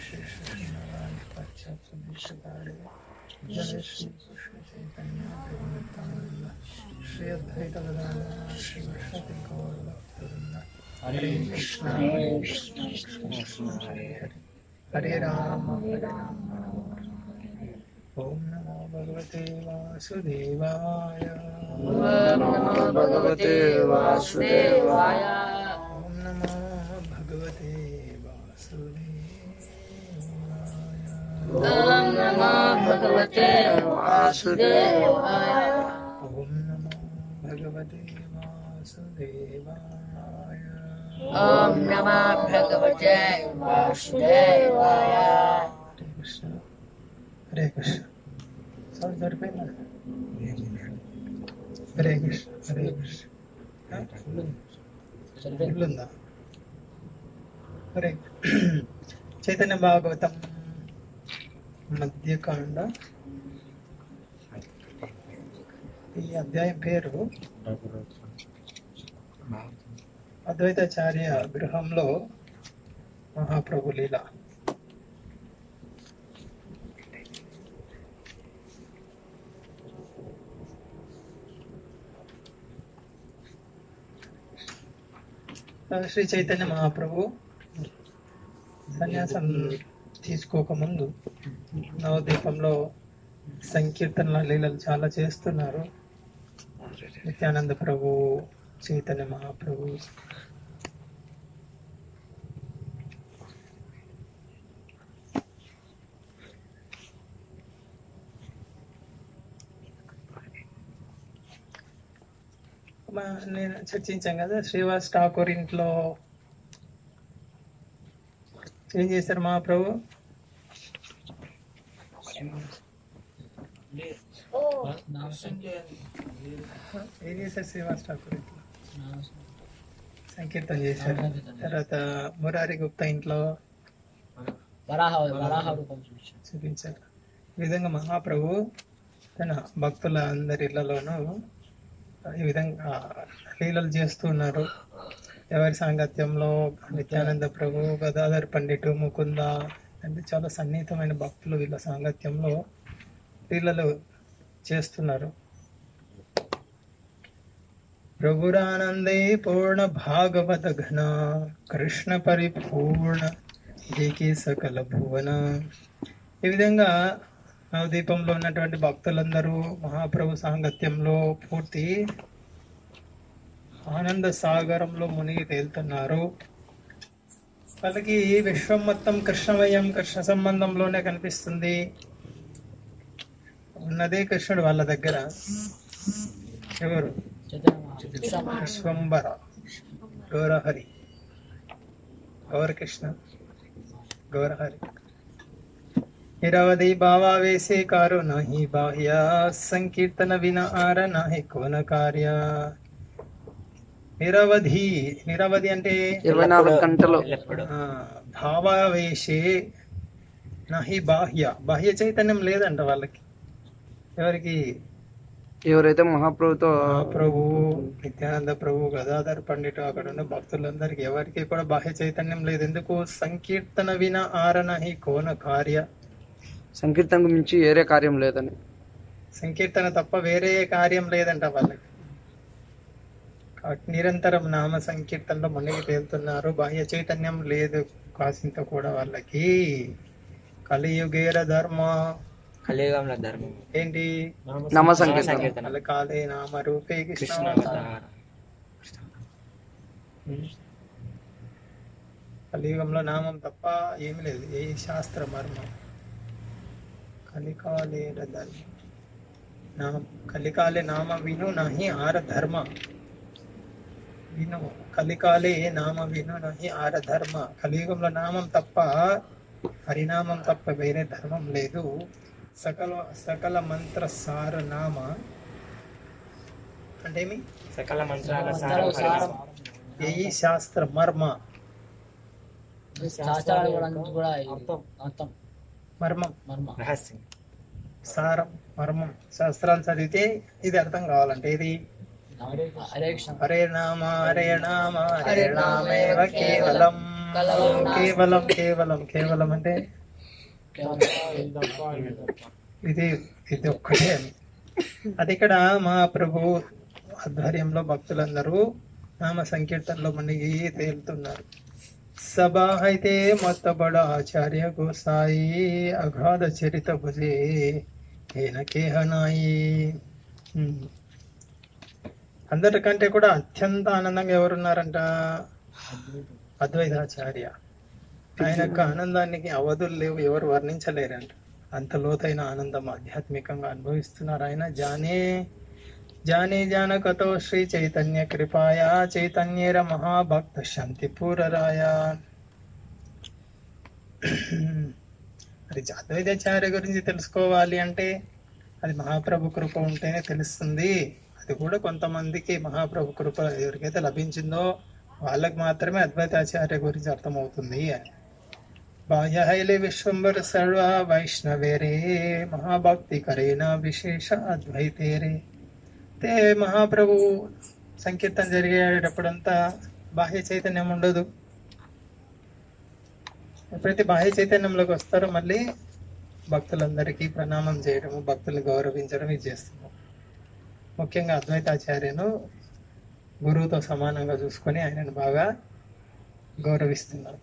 శ్రీ సత్యనారాయణ పశ్చాత్ సదృశకారి జయ శ్రీ కృష్ణ చైతన్య ప్రభు నిత్యానంద శ్రీ అద్వైత గదాధర శ్రీ విష్ణు గౌర భక్తవృంద హరే కృష్ణ హరే కృష్ణ కృష్ణ కృష్ణ హరే హరే హరే రామ హరే రామ ఓం నమో భగవతే వాసుదేవాయ నమో భగవతే వాసుదేవాయ ఓం నమో భగవతే వాసుదేవాయ ఓం నమో భగవతే వాసుదేవాయ ఓం నమో భగవతే వాసుదేవాయ ఓం నమో భగవతే వాసుదేవాయ హరే కృష్ణ హరే కృష్ణ సార్ సరిపోయిందా హరే కృష్ణ హరే కృష్ణ ఆ? ఇల్లుందా హరే చైతన్య భాగవతం మధ్యకాండ ఈ అధ్యాయం పేరు అద్వైతాచార్య గృహంలో మహాప్రభు లీల శ్రీ చైతన్య మహాప్రభు సన్యాసం తీసుకోకముందు నవదీపంలో సంకీర్తనల లీలలు చాలా చేస్తున్నారు నిత్యానంద ప్రభు చైతన్య మహాప్రభు మా- నేను చర్చించాం కదా శ్రీవాస్ ఠాకూర్ ఇంట్లో ఏం చేశారు మహాప్రభు ఏం చేశారు శ్రీవాస్ ఠాకూర్ ఇంట్లో సంకీర్తన చేశారు తర్వాత మురారి గుప్తా ఇంట్లో వరాహ వరాహ రూపం చూపించాడు చూపించారు ఈ విధంగా మహాప్రభు తన భక్తుల అందరి ఇళ్లలోనూ ఈ విధంగా లీలలు చేస్తున్నారు ఎవరి సాంగత్యంలో నిత్యానంద ప్రభు గదాధర్ పండిటు ముకుంద అంటే చాలా సన్నిహితమైన భక్తులు వీళ్ళ సాంగత్యంలో లీలలు చేస్తున్నారు ప్రభురానందే పూర్ణ భాగవత ఘన కృష్ణ పరిపూర్ణ ఏకే సకల భువన ఈ విధంగా నవదీపంలో ఉన్నటువంటి భక్తులందరూ మహాప్రభు సాంగత్యంలో పూర్తి ఆనంద సాగరంలో మునిగి తేలుతున్నారు వాళ్ళకి విశ్వం మొత్తం కృష్ణమయం కృష్ణ సంబంధంలోనే కనిపిస్తుంది ఉన్నదే కృష్ణుడు వాళ్ళ దగ్గర ఎవరు చైతన్య విశ్వంబర గౌరహరి గౌరకృష్ణ గౌరహరి నిరవధి భావావేశే కారు నహి బాహ్య సంకీర్తన విన ఆర నహి కోన కార్య నిరవధి నిరవధి అంటే ఇరవై నాలుగు గంటలు ఆ, భావావేశే నహి బాహ్య బాహ్య చైతన్యం లేదంట వాళ్ళకి ఎవరికి ఎవరైతే మహాప్రభుతో మహాప్రభు నిత్యానంద ప్రభు గదాధర్ పండిట్ అక్కడ ఉన్న భక్తులందరికీ ఎవరికి కూడా బాహ్య చైతన్యం లేదు ఎందుకు సంకీర్తన విన ఆరణ హి కోన కార్య సంకీర్తనకు మించి వేరే కార్యం లేదని సంకీర్తన తప్ప వేరే కార్యం లేదంట వాళ్ళకి కాబట్టి నిరంతరం నామ సంకీర్తనలో మునిగి తేలుతున్నారు బాహ్య చైతన్యం లేదు కాసింత కూడా వాళ్ళకి కలియుగేర ధర్మ కలియుగంలో ధర్మం ఏంటి నామ సంకీర్తన కలకాలే నామ రూపే కృష్ణ కలియుగంలో నామం తప్ప ఏమి లేదు ఏ శాస్త్ర మర్మం కలికాలే ధర్మ నామ కలికాలే నామ విను నహి ఆర ధర్మ విను కలికాలే నామ విను నహి ఆర ధర్మ కలియుగంలో నామం తప్ప హరినామం తప్ప వేరే ధర్మం లేదు సకల సకల మంత్ర సార నామ అంటే ఏమి సకల మంత్రాల మంత్రాల సారం. ఏ శాస్త్ర మర్మ శాస్త్రాలు కూడా అన్ని కూడా ఇది అర్థం మర్మం మర్మ రహస్యం సారం మర్మం శాస్త్రాలు చదివితే ఇది అర్థం కావాలంటే ఇది హరే కృష్ణ హరే నామ హరే నామ హరే నామేవ కేవలం కలవరుణ కేవలం కేవలం కేవలం అంటే ఇది ఇది ఒక్కటే అని అది ఇక్కడ మా ప్రభు ఆధ్వర్యంలో భక్తులందరూ నామ సంకీర్తనలో మునిగి తేలుతున్నారు సభ అయితే మొత్తబడ ఆచార్య గోసాయి అగాధ చరిత భుజే కేన కేహనాయి ఉమ్. అందరికంటే కూడా అత్యంత ఆనందంగా ఎవరున్నారంట అద్వైతాచార్య ఆయన యొక్క ఆనందానికి అవధులు లేవు ఎవరు వర్ణించలేరంట అంత లోతైన ఆనందం ఆధ్యాత్మికంగా అనుభవిస్తున్నారు ఆయన జానే జానే జానకతో శ్రీ చైతన్య కృపాయ చైతన్యేర మహాభక్త శాంతి పూరరాయ మరి అద్వైతాచార్య గురించి తెలుసుకోవాలి అంటే అది మహాప్రభు కృప ఉంటేనే తెలుస్తుంది అది కూడా కొంతమందికి మహాప్రభు కృప ఎవరికైతే లభించిందో వాళ్ళకి మాత్రమే అద్వైతాచార్య గురించి అర్థమవుతుంది అని బాహ్య హైలే విశ్వంబర సర్వ వైష్ణవేరే మహాభక్తి కరేన విశేష అద్వైతేరే అయితే మహాప్రభు సంకీర్తన జరిగేటప్పుడంతా బాహ్య చైతన్యం ఉండదు ఎప్పుడైతే బాహ్య చైతన్యంలోకి వస్తారో మళ్ళీ భక్తులందరికీ ప్రణామం చేయడము భక్తులు గౌరవించడం ఇది చేస్తున్నాం ముఖ్యంగా అద్వైతాచార్యను గురువుతో సమానంగా చూసుకొని ఆయనను బాగా గౌరవిస్తున్నారు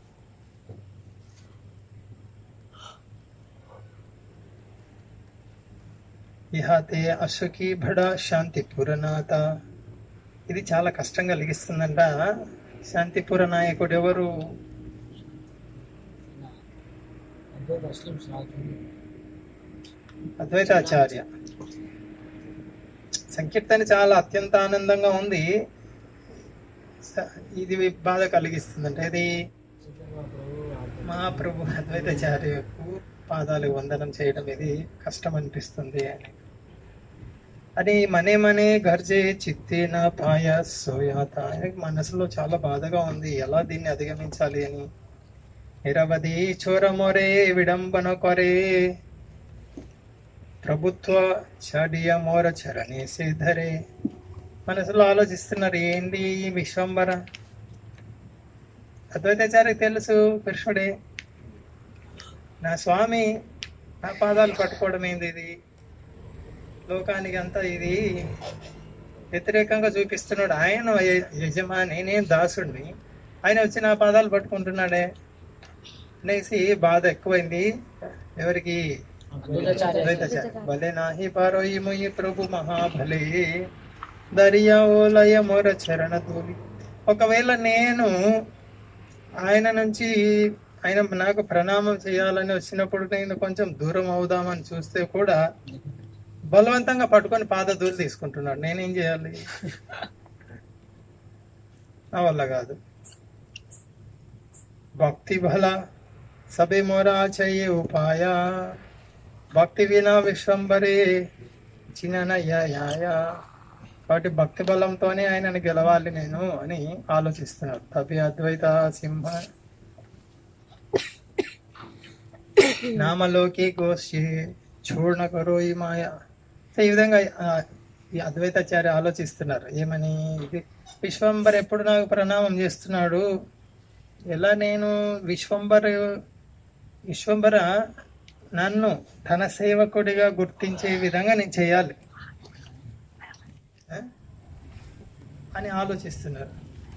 ఇహాతే అశుకి భడ శాంతిపుర నాథ ఇది చాలా కష్టం కలిగిస్తుందంట శాంతిపుర నాయకుడు ఎవరు అద్భుత ముస్లిమ్స్ రాజు అద్వైతాచార్య సంకీర్తన చాలా అత్యంత ఆనందంగా ఉంది స- ఇది బాధ కలిగిస్తుందంటే ఇది మహాప్రభు అద్వైతాచార్యకు పాదాలు వందనం చేయడం ఇది కష్టం అనిపిస్తుంది అని అని మనే మనే గర్జే చిత్తే నా పాయ సోయాత ఆయనకి మనసులో చాలా బాధగా ఉంది ఎలా దీన్ని అధిగమించాలి అని నిరవధి చోరమొరే విడంబన కొరే ప్రభుత్వ చడియ మోర చరణేసే ధరే మనసులో ఆలోచిస్తున్నారు ఏంటి ఈ విశ్వంబర అద్వైతాచార్య తెలుసు కృష్ణుడే నా స్వామి నా పాదాలు పట్టుకోవడం ఏంది ఇది లోకానికి అంతా ఇది వ్యతిరేకంగా చూపిస్తున్నాడు ఆయన య- యజమాని నేను దాసుడిని ఆయన వచ్చి నా పాదాలు పట్టుకుంటున్నాడే అనేసి బాధ ఎక్కువైంది ఎవరికి అద్వైతాచార్య ద్వైతాచార్య భలే నాహి పారోయి ముయి ప్రభు మహాభలే దరియా ఓలయ మొర చరణ ధూళి ఒకవేళ నేను ఆయన నుంచి ఆయన నాకు ప్రణామం చేయాలని వచ్చినప్పుడు నేను కొంచెం దూరం అవుదామని చూస్తే కూడా బలవంతంగా పట్టుకొని పాద దూలు తీసుకుంటున్నాడు నేనేం చేయాలి నా వల్ల కాదు భక్తి బల సబే మోరా చెయ్యి ఉపాయ భక్తి వినా విశ్వంబరే చిన్నయ్యాయ కాబట్టి భక్తి బలంతోనే ఆయనను గెలవాలి నేను అని ఆలోచిస్తున్నాడు తపి అద్వైత సింహ నామలోకి గోష్ఠి చూడన కరో ఈ మాయ సో ఈ విధంగా ఆ, ఈ అద్వైతాచార్య ఆలోచిస్తున్నారు ఏమని ఇది విశ్వంబర్ ఎప్పుడు నాకు ప్రణామం చేస్తున్నాడు ఎలా నేను విశ్వంబర్ విశ్వంబర నన్ను తన సేవకుడిగా గుర్తించే విధంగా నేను చేయాలి ఆ? అని ఆలోచిస్తున్నారు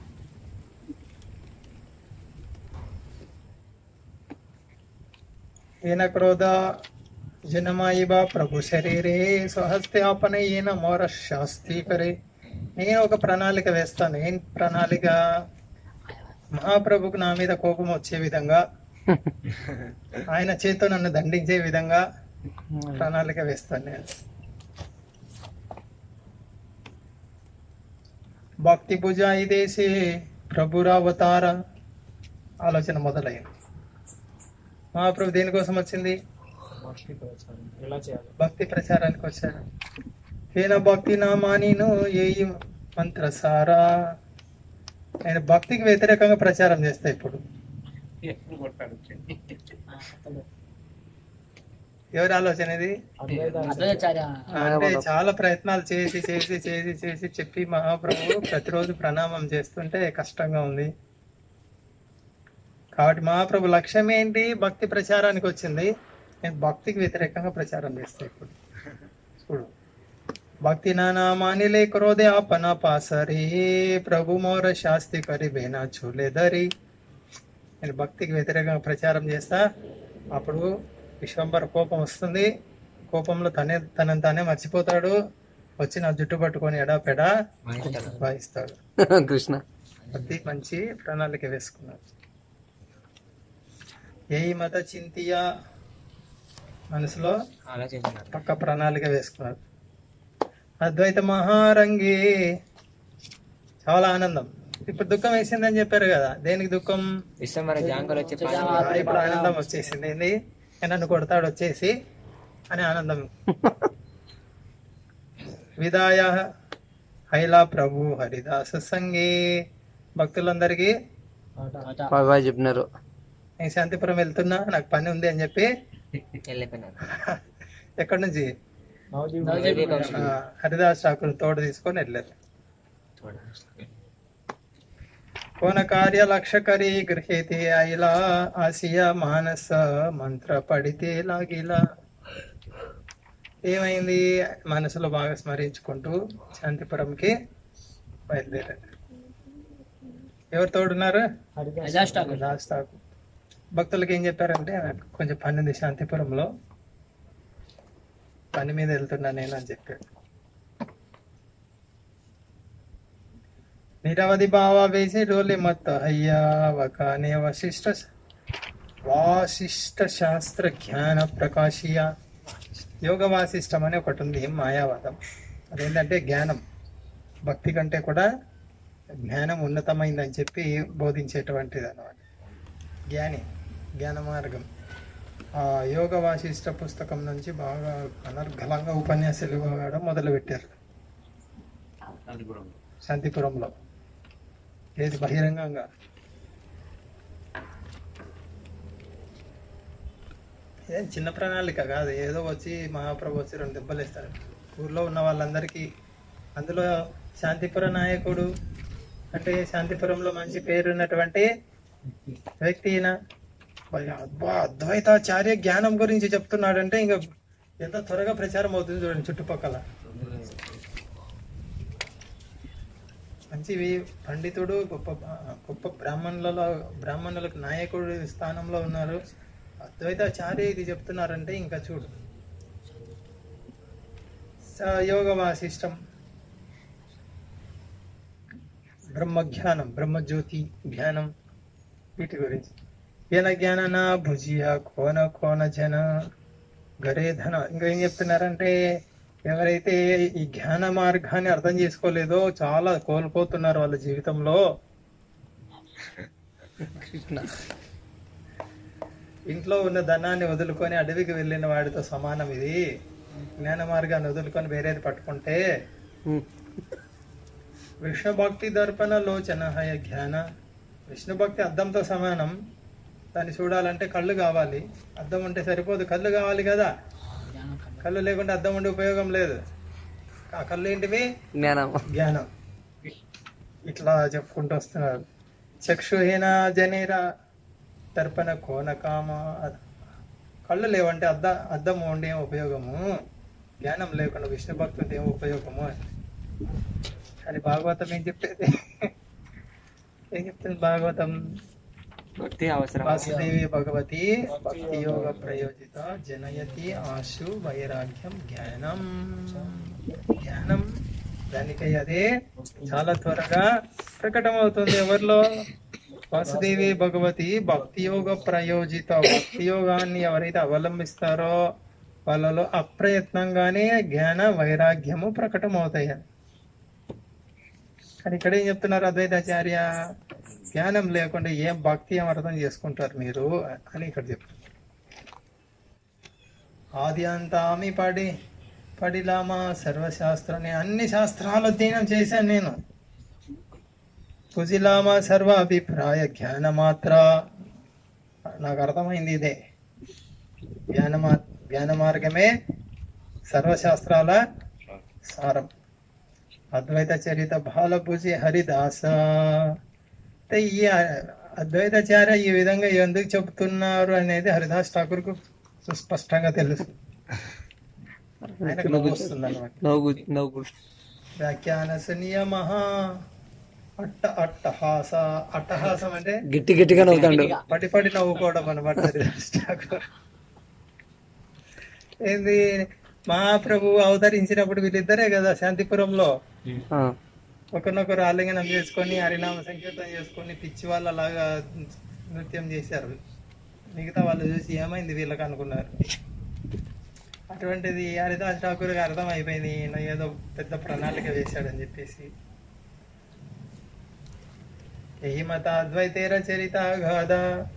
ఏన క్రోధ జనమాయిబా ప్రభు శరీరే స్వహస్తే ఆపన ఈయన మోర శాస్త్రీకరే నేను ఒక ప్రణాళిక వేస్తాను ఏం ప్రణాళిక మహాప్రభుకు నా మీద కోపం వచ్చే విధంగా ఆయన చేతితో నన్ను దండించే విధంగా ప్రణాళిక వేస్తాను నేను భక్తి భుజాయి దేశే ప్రభురావతార ఆలోచన మొదలైంది మహాప్రభు దేనికోసం వచ్చింది ఎలా చేయాలి భక్తి ప్రచారానికి వచ్చాడు హేన భక్తి నామానిను ఏ మంత్ర సారా ఆయన భక్తికి వ్యతిరేకంగా ప్రచారం చేస్తా ఇప్పుడు ఎవరి ఆలోచన ఇది అద్వైతాచార్య అంటే చాలా ప్రయత్నాలు చేసి చేసి చేసి చేసి చెప్పి మహాప్రభు ప్రతిరోజు ప్రణామం చేస్తుంటే కష్టంగా ఉంది కాబట్టి మహాప్రభు లక్ష్యం ఏంటి భక్తి ప్రచారానికి వచ్చింది నేను భక్తికి వ్యతిరేకంగా ప్రచారం చేస్తాను ఇప్పుడు చూడు భక్తి నానా మానిలే క్రోధే ఆపన పాసరి ప్రభు మోర శాస్తి కరిబేనా చూలేదరి నేను భక్తికి వ్యతిరేకంగా ప్రచారం చేస్తా అప్పుడు విశ్వంబర కోపం వస్తుంది కోపంలో తనే తనని తానే మర్చిపోతాడు వచ్చి నా జుట్టు పట్టుకొని ఎడాపెడా వాయిస్తాడు కృష్ణ అది మంచి ప్రణాళిక వేసుకున్నారు ఏ మత చింతియా మనసులో పక్క ప్రణాళిక వేసుకున్నారు అద్వైత మహారంగి చాలా ఆనందం ఇప్పుడు దుఃఖం వేసిందని చెప్పారు కదా దేనికి దుఃఖం ఆ, ఇప్పుడు ఆనందం వచ్చేసింది ఏంది ఏ నన్ను కొడతాడు వచ్చేసి అని ఆనందం విదాయ హైలా ప్రభు హరిదాస సంగే భక్తులందరికీ బాయ్ బాయ్ చెప్పినారు నేను శాంతిపురం వెళ్తున్నా నాకు పని ఉంది అని చెప్పి ఎక్కడి నుంచి ఆ, హరిదాస్ ఠాకూర్ తోడు తీసుకొని వెళ్ళారు కోన కార్య లక్షకరి గృహేతి ఐలా ఆసియా మానస మంత్ర పడితే లాగిలా ఏమైంది మనసులో బాగా స్మరించుకుంటూ శాంతిపురంకి బయలుదేరారు ఎవరు తోడున్నారు హరిదాస్ ఠాకూర్. హరిదాస్ ఠాకూర్ భక్తులకి ఏం చెప్పారంటే నాకు కొంచెం పని ఉంది శాంతిపురంలో పని మీద వెళ్తున్నా నేను అని చెప్పాడు నిరవధి భావ వేసి రోలి మత్త అయ్యా వకానే వశిష్ట వాసిష్ట శాస్త్ర జ్ఞాన ప్రకాశియ యోగ వాసిష్టం అని ఒకటి ఉంది మాయావాదం అదేంటంటే జ్ఞానం భక్తి కంటే కూడా జ్ఞానం ఉన్నతమైందని చెప్పి బోధించేటువంటిది అన్నమాట జ్ఞాని జ్ఞాన మార్గం ఆ యోగ వాసిష్ట పుస్తకం నుంచి బాగా అనర్గళంగా ఉపన్యాసాలు ఇవ్వడం మొదలుపెట్టారు శాంతిపురంలో ఏది బహిరంగంగా ఏం చిన్న ప్రణాళిక కాదు ఏదో వచ్చి మహాప్రభు వచ్చి రెండు దెబ్బలు వేస్తాడు ఊర్లో ఉన్న వాళ్ళందరికీ అందులో శాంతిపుర నాయకుడు అంటే శాంతిపురంలో మంచి పేరున్నటువంటి వ్యక్తి ఈయన మరి అబ్బా అద్వైతాచార్య జ్ఞానం గురించి చెప్తున్నాడంటే ఇంకా ఎంత త్వరగా ప్రచారం అవుతుంది చూడండి చుట్టుపక్కల మంచి వి- పండితుడు గొప్ప గొప్ప బ్రాహ్మణులలో బ్రాహ్మణులకు నాయకుడు స్థానంలో ఉన్నారు అద్వైతాచార్య ఇది చెప్తున్నారంటే ఇంకా చూడు స యోగ వాసిష్టం బ్రహ్మజ్ఞానం బ్రహ్మజ్యోతి జ్ఞానం వీటి గురించి ఈయన జ్ఞాన భుజియ కోన కోన జన గరే ధన ఇంకా ఏం చెప్తున్నారంటే ఎవరైతే ఈ జ్ఞాన మార్గాన్ని అర్థం చేసుకోలేదో చాలా కోల్పోతున్నారు వాళ్ళ జీవితంలో కృష్ణ ఇంట్లో ఉన్న ధనాన్ని వదులుకొని అడవికి వెళ్ళిన వాడితో సమానం ఇది జ్ఞాన మార్గాన్ని వదులుకొని వేరేది పట్టుకుంటే ఉమ్. విష్ణు భక్తి దర్పణ లోచన హయ జ్ఞాన విష్ణు భక్తి అద్దంతో సమానం దాన్ని చూడాలంటే కళ్ళు కావాలి అద్దం ఉంటే సరిపోదు కళ్ళు కావాలి కదా కళ్ళు లేకుంటే అద్దం ఉండే ఉపయోగం లేదు ఆ కళ్ళు ఏంటివి జ్ఞానం జ్ఞానం ఇట్లా చెప్పుకుంటూ వస్తున్నారు చక్షుహీన జనేర తర్పణ కోనకామ కళ్ళు లేవంటే అద్ద అద్దం ఉండి ఏం ఉపయోగము జ్ఞానం లేకుండా విష్ణు భక్తుంటే ఏం ఉపయోగము అని కానీ భాగవతం ఏం చెప్పేది ఏం చెప్తుంది భాగవతం భక్తి అవసరం వాసుదేవి భగవతి భక్తి యోగ ప్రయోజిత జనయతి ఆశు వైరాగ్యం జ్ఞానం జ్ఞానం దానికై అదే చాలా త్వరగా ప్రకటమవుతుంది ఎవరిలో వాసుదేవి భగవతి భక్తి యోగ ప్రయోజిత భక్తి యోగాన్ని ఎవరైతే అవలంబిస్తారో వాళ్ళలో అప్రయత్నంగానే జ్ఞాన వైరాగ్యము ప్రకటమవుతాయి కానీ ఇక్కడ ఏం చెప్తున్నారు అద్వైతాచార్య జ్ఞానం లేకుండా ఏం భక్తి ఏం అర్థం చేసుకుంటారు మీరు అని ఇక్కడ చెప్తున్నారు ఆది అంతామి పడి పడిలామా సర్వశాస్త్రాన్ని అన్ని శాస్త్రాలు అధ్యయనం చేశాను నేను కుజిలామా సర్వ అభిప్రాయ జ్ఞాన మాత్ర నాకు అర్థమైంది ఇదే జ్ఞానమా జ్ఞాన మార్గమే సర్వశాస్త్రాల సారం అద్వైత చరిత బాలభుజి హరిదాస అంటే ఈ అద్వైతాచార్య ఈ విధంగా ఎందుకు చెబుతున్నారు అనేది హరిదాస్ ఠాకూర్ కు సుస్పష్టంగా తెలుసు ఆయనకు నవ్వు వస్తుంది అన్నమాట నవ్వు నవ్వు వ్యాఖ్యానస నియమ అట్ట అట్టహాస అట్టహాసం అంటే గిట్టి గిట్టిగా నవ్వుతాడు పడి పడి నవ్వుకోవడం అనమాట హరిదాస్ ఠాకూర్ ఏంది మహాప్రభు అవతరించినప్పుడు వీళ్ళిద్దరే కదా శాంతిపురంలో ఆ, ఒకరినొకరు ఆలింగనం చేసుకొని హరినామ సంకీర్తన చేసుకొని పిచ్చి వాళ్ళు అలాగా నృత్యం చేశారు మిగతా వాళ్ళు చూసి ఏమైంది వీళ్ళకి అనుకున్నారు అటువంటిది హరిదాస్ ఠాకూర్ అర్థం అయిపోయింది ఈయన ఏదో పెద్ద ప్రణాళిక వేశాడని చెప్పేసి ఎహి మత అద్వైతేర చరిత గాథ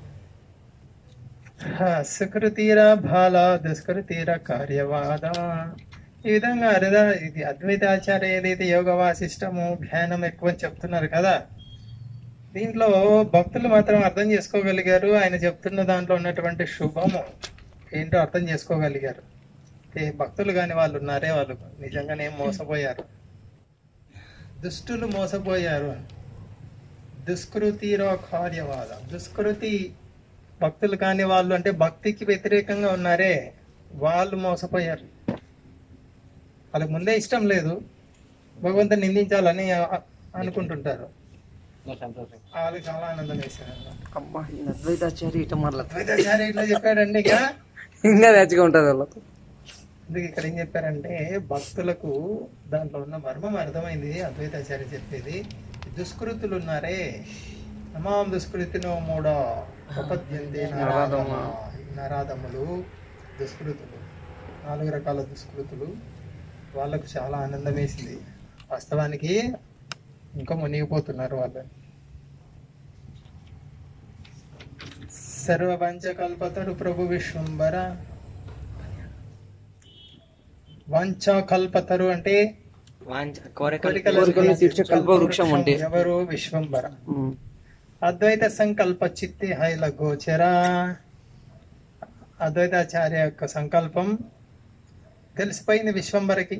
సుకృతీర బాల దుష్కృతీర కార్యవాద ఈ విధంగా హరిదా ఇది అద్వైతాచార్య ఏదైతే యోగ వాసిష్టము ధ్యానం ఎక్కువ అని చెప్తున్నారు కదా దీంట్లో భక్తులు మాత్రం అర్థం చేసుకోగలిగారు ఆయన చెప్తున్న దాంట్లో ఉన్నటువంటి శుభము ఏంటో అర్థం చేసుకోగలిగారు ఏ భక్తులు కాని వాళ్ళు ఉన్నారే వాళ్ళు నిజంగానే మోసపోయారు దుష్టులు మోసపోయారు అని దుష్కృతిరో కార్యవాద దుష్కృతి భక్తులు కాని వాళ్ళు అంటే భక్తికి వ్యతిరేకంగా ఉన్నారే వాళ్ళు మోసపోయారు వాళ్ళకి ముందే ఇష్టం లేదు భగవంతుని నిందించాలని అ- అనుకుంటుంటారు వాళ్ళకి చాలా ఆనందం వేశారు అమ్మా ఈయన అద్వైతాచారి ఇట మాట్లాడు అద్వైతాచార్య ఇట్లా చెప్పాడండి ఇక ఇంకా నేర్చుగా ఉంటది వాళ్ళకు అందుకే ఇక్కడ ఏం చెప్పారంటే భక్తులకు దాంట్లో ఉన్న మర్మం అర్థమైంది అద్వైతాచార్య చెప్పేది దుష్కృతులు ఉన్నారే నమాం దుష్కృతినో మూడో ప్రపద్యంతే నరాధమ నరాధములు దుష్కృతులు నాలుగు రకాల దుష్కృతులు వాళ్ళకు చాలా ఆనందం వేసింది వాస్తవానికి ఇంకా మునిగిపోతున్నారు వాళ్ళు సర్వవంచకల్పతరు ప్రభు విశ్వంబర వంచ కల్పతరు అంటే వాంఛ కోరికలు కోరికలు కోరికలను తీర్చే కల్పవృక్షం అంటే. ఎవరు విశ్వంబర ఉమ్. అద్వైత సంకల్ప చిత్తి హైల గోచర అద్వైతాచార్య యొక్క సంకల్పం తెలిసిపోయింది విశ్వంబరకి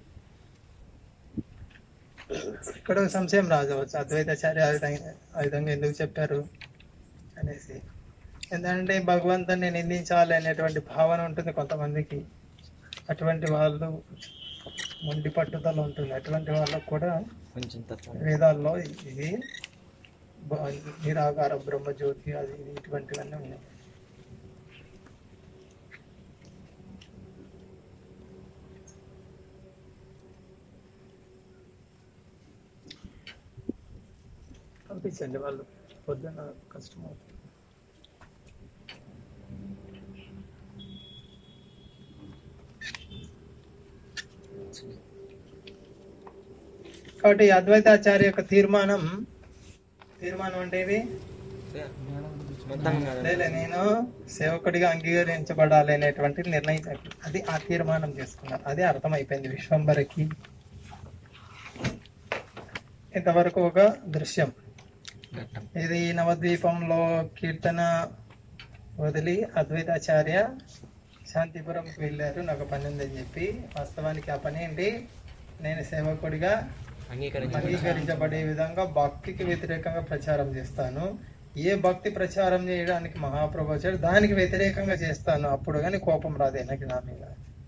ఇక్కడ ఒక సంశయం రాజవచ్చు అద్వైతాచార్య ఆ విధంగా ఆ విధంగా ఎందుకు చెప్పారు అనేసి ఎందుకంటే భగవంతుని నిందించాలి అనేటువంటి భావన ఉంటుంది కొంతమందికి అటువంటి వాళ్ళు మొండి పట్టుదల ఉంటుంది అటువంటి వాళ్ళకు కూడా కొంచెం తత్వం వేదాల్లో ఇది బ- నిరాకార బ్రహ్మజ్యోతి అది ఇది ఇటువంటివన్నీ ఉన్నాయి పంపించండి వాళ్ళు పొద్దున్న కష్టం అవుతుంది కాబట్టి అద్వైతాచార్య యొక్క తీర్మానం తీర్మానం అంటే ఇది మొత్తం కాదు. లేలే నేను సేవకుడిగా అంగీకరించబడాలి అనేటువంటి నిర్ణయం జరిగింది. అది ఆ తీర్మానం చేసుకున్నారు అదే అర్థమైపోయింది విశ్వంబరకి ఇంతవరకు ఒక దృశ్యం ఘట్టం. ఇది నవద్వీపంలో కీర్తన వదిలి అద్వైతాచార్య శాంతిపురంకి వెళ్ళారు నాకు పని ఉందని చెప్పి వాస్తవానికి ఆ పని ఏంటి నేను సేవకుడిగా అంగీకరించాలి అంగీకరించబడే విధంగా భక్తికి వ్యతిరేకంగా ప్రచారం చేస్తాను ఏ భక్తి ప్రచారం చేయడానికి మహాప్రభు వచ్చాడు దానికి వ్యతిరేకంగా చేస్తాను అప్పుడు కానీ కోపం రాదు నాకు నా మీద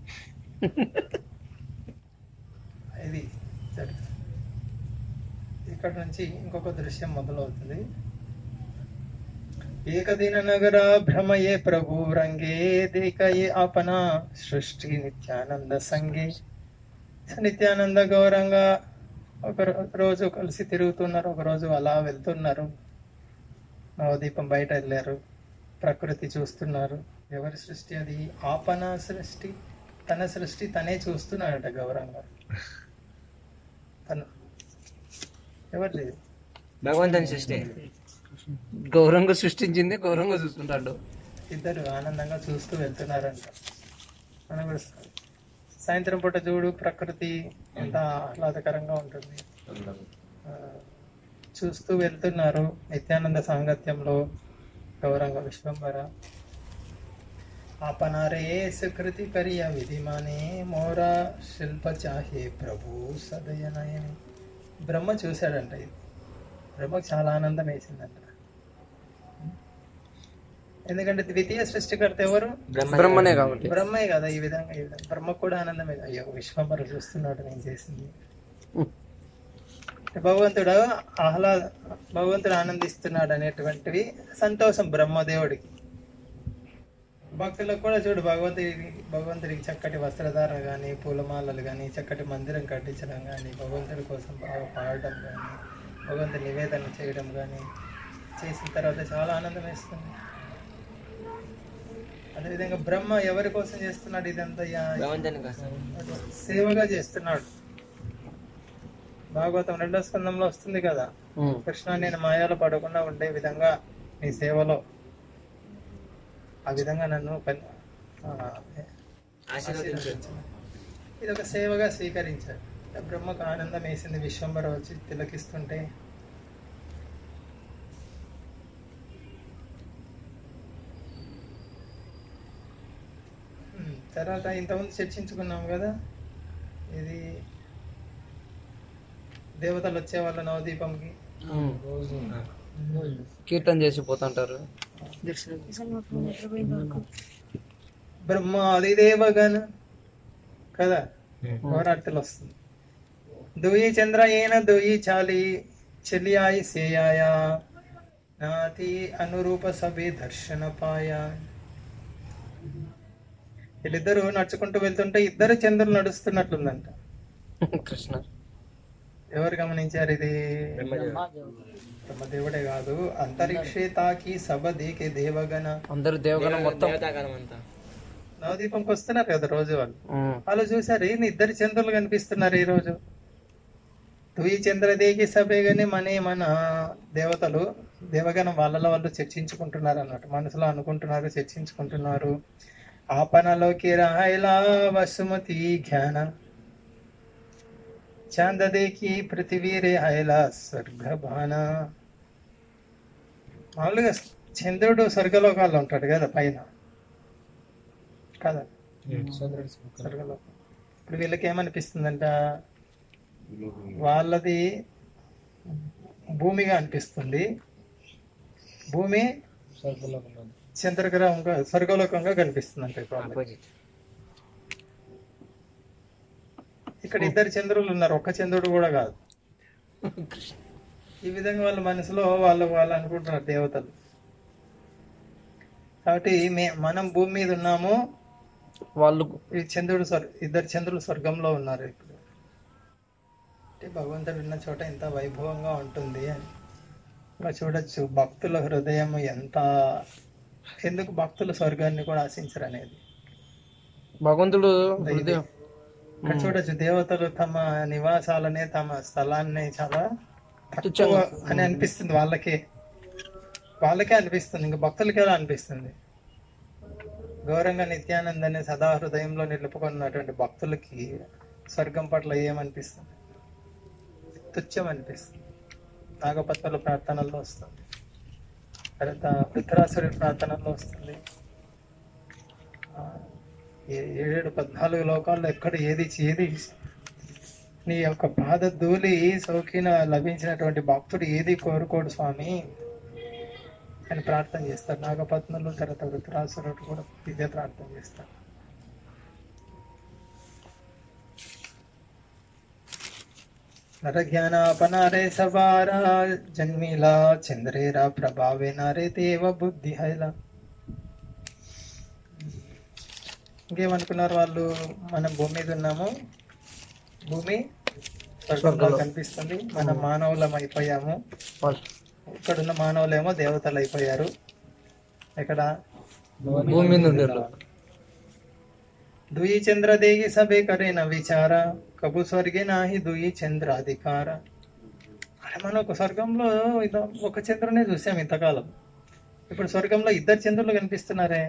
ఇది జరిగింది. ఇక్కడ నుంచి ఇంకొక దృశ్యం మొదలవుతుంది ఏకదిన నగర భ్రమయే ప్రభు రంగే దేకయే ఆపన సృష్టి నిత్యానంద సంగే నిత్యానంద గౌరంగా ఒక రో- రోజు కలిసి తిరుగుతున్నారు ఒక రోజు అలా వెళ్తున్నారు నవదీపం బయట వెళ్ళారు ప్రకృతి చూస్తున్నారు ఎవరి సృష్టి అది ఆపన సృష్టి తన సృష్టి తనే చూస్తున్నాడట గౌరంగా తను ఎవరు లేదు భగవంతుని సృష్టి గౌరవంగా సృష్టించింది గౌరవంగా చూస్తుంటాడు ఇద్దరు ఆనందంగా చూస్తూ వెళ్తున్నారంట మనం కూడా సాయంత్రం పూట చూడు ప్రకృతి ఎంత ఆహ్లాదకరంగా ఉంటుంది ఆ, చూస్తూ వెళ్తున్నారు నిత్యానంద సాంగత్యంలో గౌరంగ విశ్వంబర ఆపనారే సుకృతి కరియ విధిమానే మోరా శిల్ప చాహే ప్రభు సదయనయని బ్రహ్మ చూశాడంట ఇది బ్రహ్మకు చాలా ఆనందం వేసిందంట ఎందుకంటే ద్వితీయ సృష్టికర్త ఎవరు బ్రహ్మనే కాబట్టి బ్రహ్మే కదా ఈ విధంగా ఈ విధంగా బ్రహ్మ కూడా ఆనందమే కదా. అయ్యో విశ్వంబరు చూస్తున్నాడు నేను చేసింది భగవంతుడు ఆహ్లాద భగవంతుడు ఆనందిస్తున్నాడు అనేటువంటివి సంతోషం బ్రహ్మదేవుడికి భక్తులకు కూడా చూడు భగవంతుడికి భగవంతుడికి చక్కటి వస్త్రధారణ కానీ పూలమాలలు కానీ చక్కటి మందిరం కట్టించడం కానీ భగవంతుడి కోసం బాగా పాడటం కానీ భగవంతుడి నివేదన చేయడం కానీ చేసిన తర్వాత చాలా ఆనందం వేస్తుంది అదేవిధంగా బ్రహ్మ ఎవరి కోసం చేస్తున్నాడు ఇదంతా యా- భగవంతుని కోసం సేవగా చేస్తున్నాడు భాగవతం రెండో స్కందంలో వస్తుంది కదా ఉమ్. కృష్ణ నేను మాయాలో పడకుండా ఉండే విధంగా నీ సేవలో ఆ విధంగా నన్ను పని- ఆ, ఆశీర్వదించు ఇది ఒక సేవగా స్వీకరించాడు బ్రహ్మకు ఆనందం వేసింది విశ్వంబర వచ్చి తిలకిస్తుంటే ఉమ్, తర్వాత ఇంతకుముందు చర్చించుకున్నాం కదా ఇది దేవతలు వచ్చేవాళ్ళ నవదీపంకి ఉమ్. రోజు కీర్తన చేసి పోతుంటారు బ్రహ్మాది దేవగణ కదా పోరాటలు వస్తుంది దుయి చంద్ర ఏన దుయి చాలి చెలియాయి సేయాయ నాతి అనురూప సభి దర్శన పాయ వీళ్ళిద్దరు నడుచుకుంటూ వెళ్తుంటే ఇద్దరు చంద్రులు నడుస్తున్నట్లుందంట కృష్ణ ఎవరు గమనించారు ఇది బ్రహ్మదేవుడు బ్రహ్మదేవుడే కాదు అంతరిక్షే తాకి సభ దేకే దేవగణ అందరు దేవగణం మొత్తం దేవతాకాలం అంతా నవదీపంకి వస్తున్నారు కదా రోజు వాళ్ళు ఉమ్. వాళ్ళు చూసారు ఏంది ఇద్దరు చంద్రులు కనిపిస్తున్నారు ఈ రోజు తుయి చంద్రదేగి సభేగానే మనే మన దేవతలు దేవగణం వాళ్ళలో వాళ్ళు చర్చించుకుంటున్నారు అన్నట్టు మనసులో అనుకుంటున్నారు చర్చించుకుంటున్నారు ఆపనలోకి రాయలా వసుమతి జ్ఞాన చాందదేకి పృథివీ రే హైలా స్వర్గభాన మామూలుగా చంద్రుడు స్వర్గలోకాల్లో ఉంటాడు కదా పైన కదా సోదరుడు సుఖం. స్వర్గలోకం ఇప్పుడు వీళ్ళకి ఏమనిపిస్తుందంట వాళ్ళది భూమిగా అనిపిస్తుంది భూమి స్వర్గలోకంలో ఉంది. చంద్రగ్రహంగా స్వర్గలోకంగా కనిపిస్తుంది అంటే ఇప్పుడు వాళ్ళకి. ఆపోజిట్ ఇక్కడ ఇద్దరు చంద్రులు ఉన్నారు ఒక్క చంద్రుడు కూడా కాదు ఈ విధంగా వాళ్ళ మనసులో వాళ్ళు వాళ్ళు అనుకుంటున్నారు దేవతలు కాబట్టి మే మనం భూమి మీద ఉన్నాము వాళ్ళు ఈ చంద్రుడు స్వర్- ఇద్దరు చంద్రులు స్వర్గంలో ఉన్నారు ఇప్పుడు అంటే భగవంతుడు ఉన్న చోట ఎంత వైభవంగా ఉంటుంది అని ఇంకా చూడొచ్చు భక్తుల హృదయం ఎంత ఎందుకు భక్తుల స్వర్గాన్ని కూడా ఆశించరు అనేది భగవంతుడు హృదయం ఇక్కడ చూడొచ్చు దేవతలు తమ నివాసాలనే తమ స్థలాన్ని చాలా తక్కువ తుచ్చంగా. అని అనిపిస్తుంది వాళ్ళకే వాళ్ళకే అనిపిస్తుంది ఇంకా భక్తులకి ఎలా అనిపిస్తుంది గౌరంగా నిత్యానందని సదా హృదయంలో నిలుపుకున్నటువంటి భక్తులకి స్వర్గం పట్ల ఏమనిపిస్తుంది తుచ్చం అనిపిస్తుంది నాగపత్రుల ప్రార్థనల్లో వస్తుంది తర్వాత వృద్ధరాసురి ప్రార్థనల్లో వస్తుంది ఆ, ఏ- ఏడేడు పద్నాలుగు లోకాల్లో ఎక్కడ ఏది ఏది నీ యొక్క బాధ ధూళి సౌకిన లభించినటువంటి భక్తుడు ఏది కోరుకోడు స్వామి అని ప్రార్థన చేస్తారు నాగపత్నులు తర్వాత వృద్ధరాసురుడు కూడా ఇదే ప్రార్థన చేస్తారు నరజ్ఞానాపనారే సవారా జన్మిలా చంద్రేరా ప్రభావే నారే దేవ బుద్ధి హైలా ఇంకేమనుకున్నారు వాళ్ళు మనం భూమి మీద ఉన్నాము భూమి స్వర్గంలో కనిపిస్తుంది మనం మానవులం అయిపోయాము వాళ్ళు ఇక్కడున్న మానవులేమో దేవతలు అయిపోయారు ఇక్కడ భూమి మీద ఉండేవాళ్ళు దుయి చంద్ర దేగి సభే కరేన విచార కబు స్వర్గే నాహి దుయి చంద్రాధికార అరే మనం ఒక స్వర్గంలో ఇదో ఒక చంద్రునే చూసాం ఇంతకాలం ఇప్పుడు స్వర్గంలో ఇద్దరు చంద్రులు కనిపిస్తున్నారే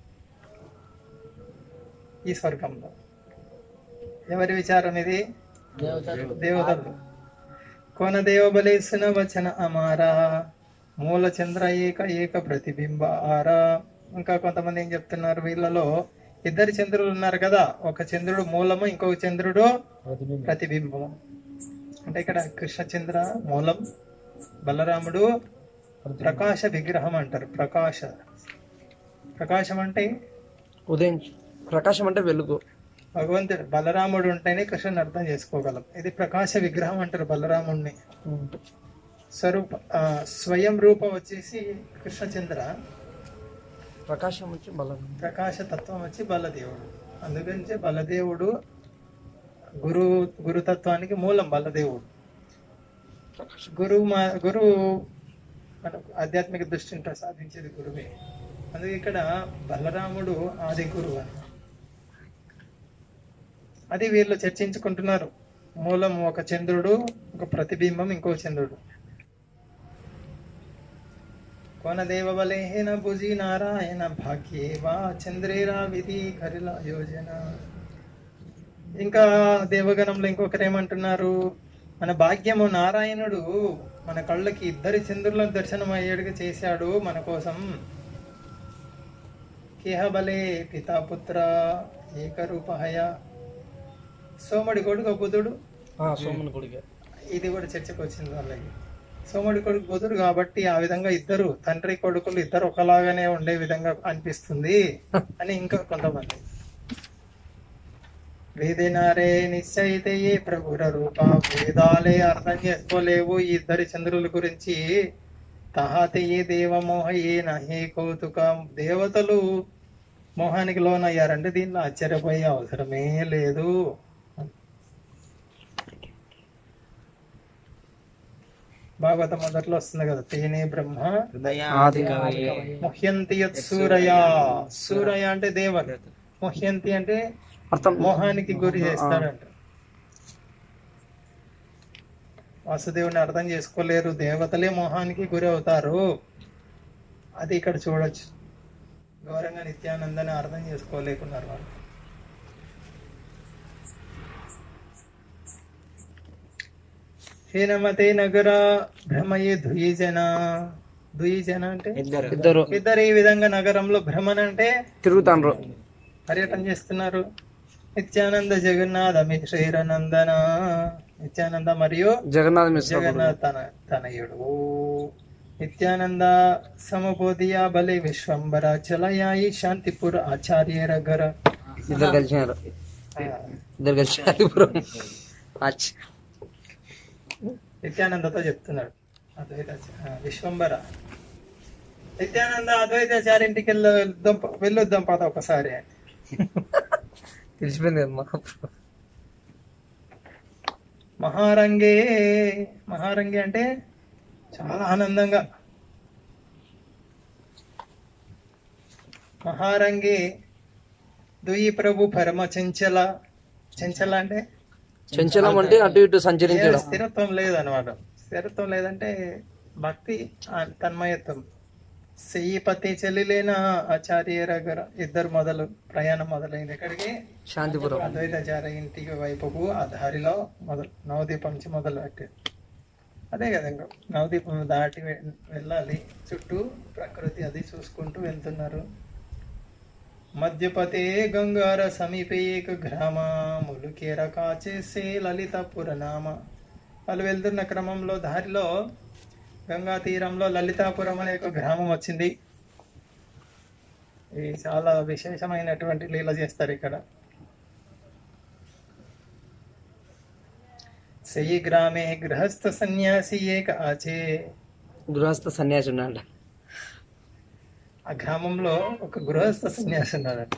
ఈ స్వర్గంలో ఎవరి విచారం ఇది దేవతలు దేవతలు కోన దేవ బలేసిన వచన అమారా మూల చంద్ర ఏక ఏక ప్రతిబింబ ఆరా ఇంకా కొంతమంది ఏం చెప్తున్నారు వీళ్ళలో ఇద్దరు చంద్రులు ఉన్నారు కదా ఒక చంద్రుడు మూలము ఇంకొక చంద్రుడు ప్రతిబింబం ప్రతిబింబము అంటే ఇక్కడ కృష్ణచంద్ర మూలం బలరాముడు ప్రకాశ విగ్రహం అంటారు ప్రకాశ ప్రకాశం అంటే ఉదయం ప్రకాశం అంటే వెలుగు భగవంతుడు బలరాముడు ఉంటేనే కృష్ణుని అర్థం చేసుకోగలం ఇది ప్రకాశ విగ్రహం అంటారు బలరాముడిని ఉమ్. స్వరూప ఆ, స్వయం రూపం వచ్చేసి కృష్ణచంద్ర ప్రకాశం వచ్చి బలం ప్రకాశ తత్వం వచ్చి బలదేవుడు అందుగురించి బలదేవుడు గురు గురుతత్వానికి మూలం బలదేవుడు గురువు మా గురువు మనకు ఆధ్యాత్మిక దృష్టిని ప్రసాదించేది గురువే అందుకే ఇక్కడ బలరాముడు ఆది గురువు అని అది వీళ్ళు చర్చించుకుంటున్నారు మూలం ఒక చంద్రుడు ఒక ప్రతిబింబం ఇంకో చంద్రుడు కోనదేవ బలేన భుజి నారాయణ భాగ్యే వా చంద్రేరా విధి కరిల యోజన ఇంకా దేవగణంలో ఇంకొకరు ఏమంటున్నారు మన భాగ్యము నారాయణుడు మన కళ్ళకి ఇద్దరి చంద్రుల దర్శనం అయ్యేడుగా చేశాడు మన కోసం కేహబలే పితాపుత్ర ఏకరూపహయ సోమడి కొడుకు బుధుడు ఆ, సోముని గుడిగా ఇది కూడా చర్చకు వచ్చింది వాళ్ళకి సోముడి కొడుకు బుధుడు కాబట్టి ఆ విధంగా ఇద్దరు తండ్రి కొడుకులు ఇద్దరు ఒకలాగానే ఉండే విధంగా అనిపిస్తుంది అని ఇంకా కొంతమంది వేదినారే నిశ్చయితే ఏ ప్రభుర రూప వేదాలే అర్థం చేసుకోలేవు ఈ ఇద్దరి చంద్రుల గురించి తహాతే ఏ దేవమోహ ఏ నహే కౌతుక దేవతలు మోహానికి లోనయ్యారంటే దీనిలో ఆశ్చర్యపోయే అవసరమే లేదు భాగవత మొదట్లో వస్తుంది కదా తేనే బ్రహ్మ ఆది ముహ్యంతి యత్ సూరయ సూరయ అంటే దేవత ముహ్యంతి అంటే అర్థం మోహానికి గురి చేస్తాడంట వాసుదేవుని అర్థం చేసుకోలేరు దేవతలే మోహానికి గురి అవుతారు అది ఇక్కడ చూడొచ్చు ఘోరంగా నిత్యానందని అర్థం చేసుకోలేకున్నారు వాళ్ళు హీనమతే నగర భ్రమయే ధుయజన ధుయజన అంటే ఇద్దరు ఇద్దరు ఇద్దరు ఈ విధంగా నగరంలో భ్రమణ అంటే తిరుగుతాండ్రు పర్యటన చేస్తున్నారు నిత్యానంద జగన్నాథ శ్రీరనందన నిత్యానంద మరియు జగన్నాథ్ మిశ్ర జగన్నాథ్ తన తనయుడు నిత్యానంద సమబోధియ బలి విశ్వంబర చలయాయి శాంతిపుర ఆచార్య గర ఇద్దరు కలిసినారు ఇద్దరు కలిసి అచ్చ నిత్యానందతో చెప్తున్నాడు అద్వైత ఆ, విశ్వంబర నిత్యానంద అద్వైతాచార్య ఇంటికి వెళ్ళొద్దాం వెళ్ళొద్దాం పద ఒకసారి తెలిసిపోయింది కదా మాకు మహారంగే మహారంగి అంటే చాలా ఆనందంగా మహారంగి దుయి ప్రభు పరమ చెంచల చెంచల అంటే చంచలం అంటే అటు ఇటు సంచరించడం స్థిరత్వం లేదనమాట స్థిరత్వం లేదంటే భక్తి ఆ తన్మయత్వం సెయ్యిపతి చెల్లిలేన ఆచార్య దగ్గర ఇద్దరు మొదలు ప్రయాణం మొదలైంది ఎక్కడికి శాంతిపురం అద్వైతాచార్య ఇంటికి వైపుకు ఆ దారిలో మొదలు నవదీపం నుంచి మొదలు పెట్టారు అదే కదా ఇంకా నవదీపం దాటి వె- వెళ్ళాలి చుట్టూ ప్రకృతి అది చూసుకుంటూ వెళ్తున్నారు మధ్యపతే గంగార సమీపే ఏక గ్రామ ములుకేర కాచేసే లలితపుర నామ వాళ్ళు వెళ్తున్న క్రమంలో దారిలో గంగా తీరంలో లలితాపురం అనే ఒక గ్రామం వచ్చింది ఇది చాలా విశేషమైనటువంటి లీల చేస్తారు ఇక్కడ సెయి గ్రామే గృహస్థ సన్యాసి ఏక ఆచే గృహస్థ సన్యాసి ఉన్నాడు ఆ గ్రామంలో ఒక గృహస్థ సన్యాసి ఉన్నాడట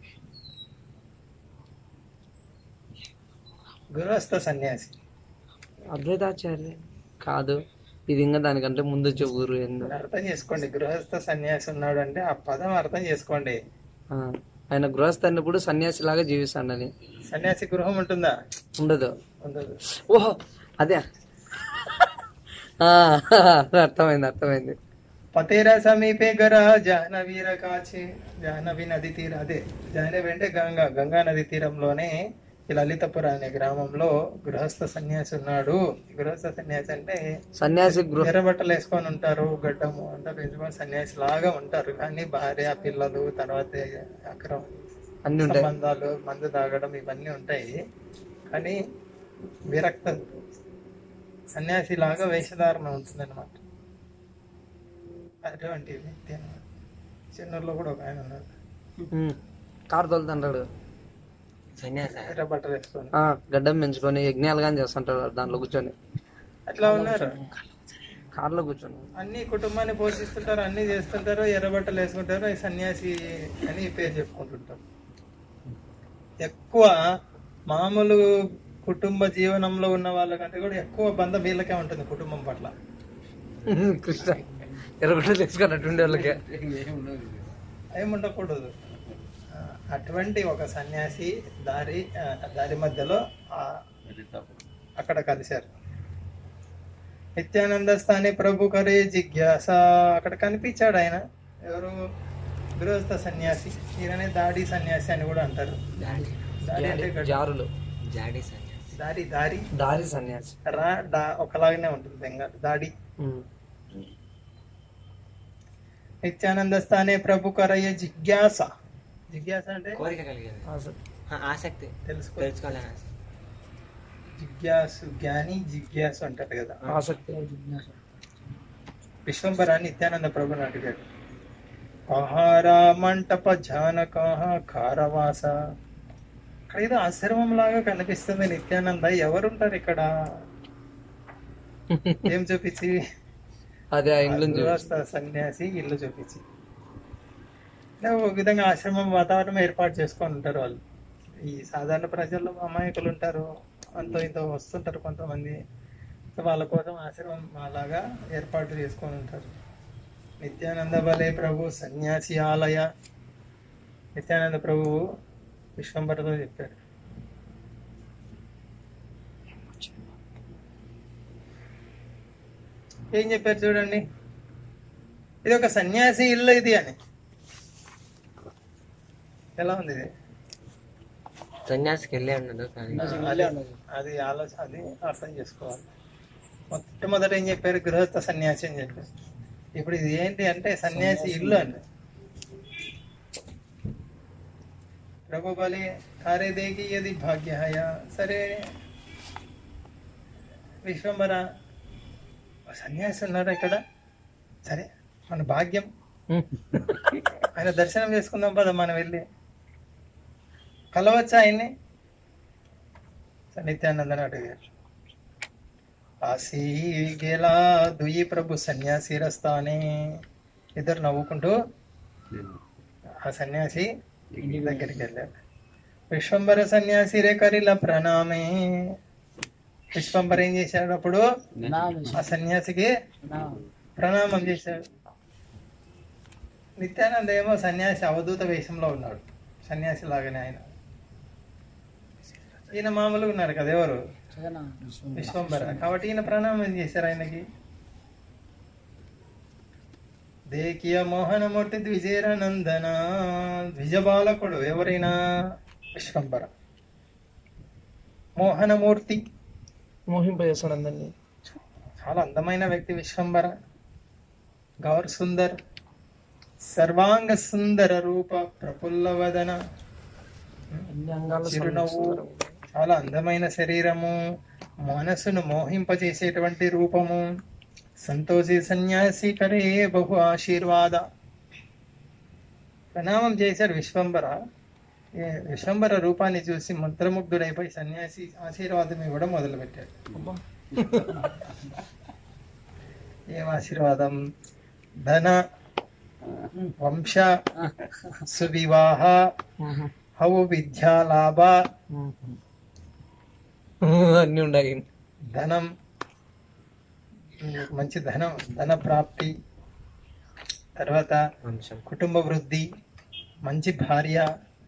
గృహస్థ సన్యాసి అద్వైతాచార్య కాదు ఇది ఇంకా దానికంటే ముందు చెబురు ఎందు మీరు అర్థం చేసుకోండి గృహస్థ సన్యాసి ఉన్నాడు అంటే ఆ పదం అర్థం చేసుకోండి ఆ, ఆయన గృహస్థ అన్నప్పుడు సన్యాసి లాగా జీవిస్తాడని సన్యాసి గృహం ఉంటుందా ఉండదు ఉండదు ఓహో అదే ఆ, అర్థమైంది అర్థమైంది పతేరా సమీపే గర జాహ్నవీర కాచి జాహ్నవి నది తీర అదే జాహ్నవి అంటే గంగా గంగా నది తీరంలోనే ఈ లలితపుర అనే గ్రామంలో గృహస్థ సన్యాసి ఉన్నాడు గృహస్థ సన్యాసి అంటే సన్యాసి గృహ ఎర్ర బట్టలు వేసుకొని ఉంటారు గడ్డము అంతా పెంచుకొని సన్యాసి లాగా ఉంటారు కానీ భార్య పిల్లలు తర్వాత అక్రమ అన్ని ఉంటాయి సంబంధాలు మందు తాగడం ఇవన్నీ ఉంటాయి కానీ విరక్త సన్యాసి లాగా వేషధారణ ఉంటుంది అనమాట అటువంటి వ్యక్తి అనమాట చెన్నూరులో కూడా ఒక ఆయన ఉన్నాడు ఉమ్. కారు తోలుతుంటాడు సన్యాస ఎర్ర బట్టలు వేసుకొని ఆ, గడ్డం పెంచుకొని యజ్ఞాలు కానీ చేస్తుంటాడు దాంట్లో కూర్చొని అట్లా ఉన్నారు కార్లో కూర్చొని అన్ని కుటుంబాన్ని పోషిస్తుంటారు అన్ని చేస్తుంటారు ఎర్ర బట్టలు వేసుకుంటారు ఈ సన్యాసి అని పేరు చెప్పుకుంటుంటారు ఎక్కువ మామూలు కుటుంబ జీవనంలో ఉన్న వాళ్ళకంటే కూడా ఎక్కువ బంధం వీళ్ళకే ఉంటుంది కుటుంబం పట్ల కృష్ణ ఎర్రగొట్టలు తీసుకున్నట్టుండే వాళ్ళకి ఏముండకూడదు ఆ, అటువంటి ఒక సన్యాసి దారి ఆ, దారి మధ్యలో ఆ, అక్కడ కలిశారు నిత్యానంద స్థాని ప్రభు కరే జిజ్ఞాస అక్కడ కనిపించాడు ఆయన ఎవరు గృహస్థ సన్యాసి ఈయననే దాడి సన్యాసి అని కూడా అంటారు దాడి దాడి అంటే గడ్డి. జారులు జాడి సన్యాసి దారి దారి దారి సన్యాసి రా డా ఒకలాగానే ఉంటుంది బెంగాల్ దాడి ఉమ్. నిత్యానంద స్థానే ప్రభు కరయ్య జిజ్ఞాస జిజ్ఞాస అంటే కోరిక కలిగేది అసలు ఆ, ఆసక్తి తెలుసుకో తెలుసుకోవాలని ఆసక్తి జిజ్ఞాసు జ్ఞాని జిజ్ఞాసు అంటారు కదా ఆసక్తి విశ్వంబర నిత్యానంద ప్రభుని అడిగాడు ఆహార మంటప జానక కారవాస అక్కడ ఏదో ఆశ్రమం లాగా కనిపిస్తుంది నిత్యానంద ఎవరుంటారు ఇక్కడ ఏం చూపించి అదే ఆ ఇంగ్లం చూసి గృహస్థ సన్యాసి ఇల్లు చూపించి అంటే ఒక విధంగా ఆశ్రమం వాతావరణం ఏర్పాటు చేసుకొని ఉంటారు వాళ్ళు ఈ సాధారణ ప్రజల్లో అమాయకులు ఉంటారు అంతో ఇంతో వస్తుంటారు కొంతమంది సో వాళ్ళ కోసం ఆశ్రమం అలాగా ఏర్పాటు చేసుకొని ఉంటారు నిత్యానంద బలే ప్రభు సన్యాసి ఆలయ నిత్యానంద ప్రభువు విశ్వంబరతో చెప్పారు ఏం చెప్పారు చూడండి ఇది ఒక సన్యాసి ఇల్లు ఇది అని ఎలా ఉంది ఇది సన్యాసికి వెళ్ళే ఉన్నాడు కానీ అది అది ఆలోచన అది అర్థం చేసుకోవాలి మొట్టమొదట ఏం చెప్పారు గృహస్థ సన్యాసి అని చెప్పారు ఇప్పుడు ఇది ఏంటి అంటే సన్యాసి ఇల్లు అండి ప్రభు బలి కార్యదేకి ఇది భాగ్యహయ సరే విశ్వంబర ఓ సన్యాసి ఉన్నారా ఇక్కడ సరే మన భాగ్యం ఆయన దర్శనం చేసుకుందాం పద మనం వెళ్ళి కలవచ్చా ఆయన్ని సో నిత్యానందని అడిగారు ఆసి గేలా దుయి ప్రభు సన్యాసి రస్తానే ఇద్దరు నవ్వుకుంటూ ఆ సన్యాసి దగ్గరికి వెళ్ళారు విశ్వంబర సన్యాసి రే కరిల ప్రణామే విశ్వంబర ఏం చేశాడు అప్పుడు ఆ సన్యాసికి ప్రణామం చేశాడు నిత్యానంద ఏమో సన్యాసి అవధూత వేషంలో ఉన్నాడు సన్యాసి లాగానే ఆయన ఈయన మామూలుగా ఉన్నారు కదా ఎవరు విశ్వంబర కాబట్టి ఈయన ప్రణామం చేశారు ఆయనకి దేకియ మోహనమూర్తి ద్విజేరానందన ద్విజబాలకుడు ఎవరైనా విశ్వంబర మోహనమూర్తి మోహింపజేస్తాడు అందరినీ చాలా అందమైన వ్యక్తి విశ్వంబర గౌర్ సుందర్ సర్వాంగ సుందర రూప ప్రఫుల్లవదన అన్ని అంగాలు చిరునవ్వు చాలా అందమైన శరీరము మనసును మోహింపజేసేటువంటి రూపము సంతోషి సన్యాసి కరే బహు ఆశీర్వాద ప్రణామం చేశాడు విశ్వంబర ఏ విశ్వంబర రూపాన్ని చూసి మంత్రముగ్ధుడైపోయి సన్యాసి ఆశీర్వాదం ఇవ్వడం మొదలుపెట్టాడు ఏం ఆశీర్వాదం ధన వంశ సువివాహ హవు విద్యాలాభ అన్ని ఉన్నాయి ధనం మంచి ధనం ధన ప్రాప్తి తర్వాత వంశం కుటుంబ వృద్ధి మంచి భార్య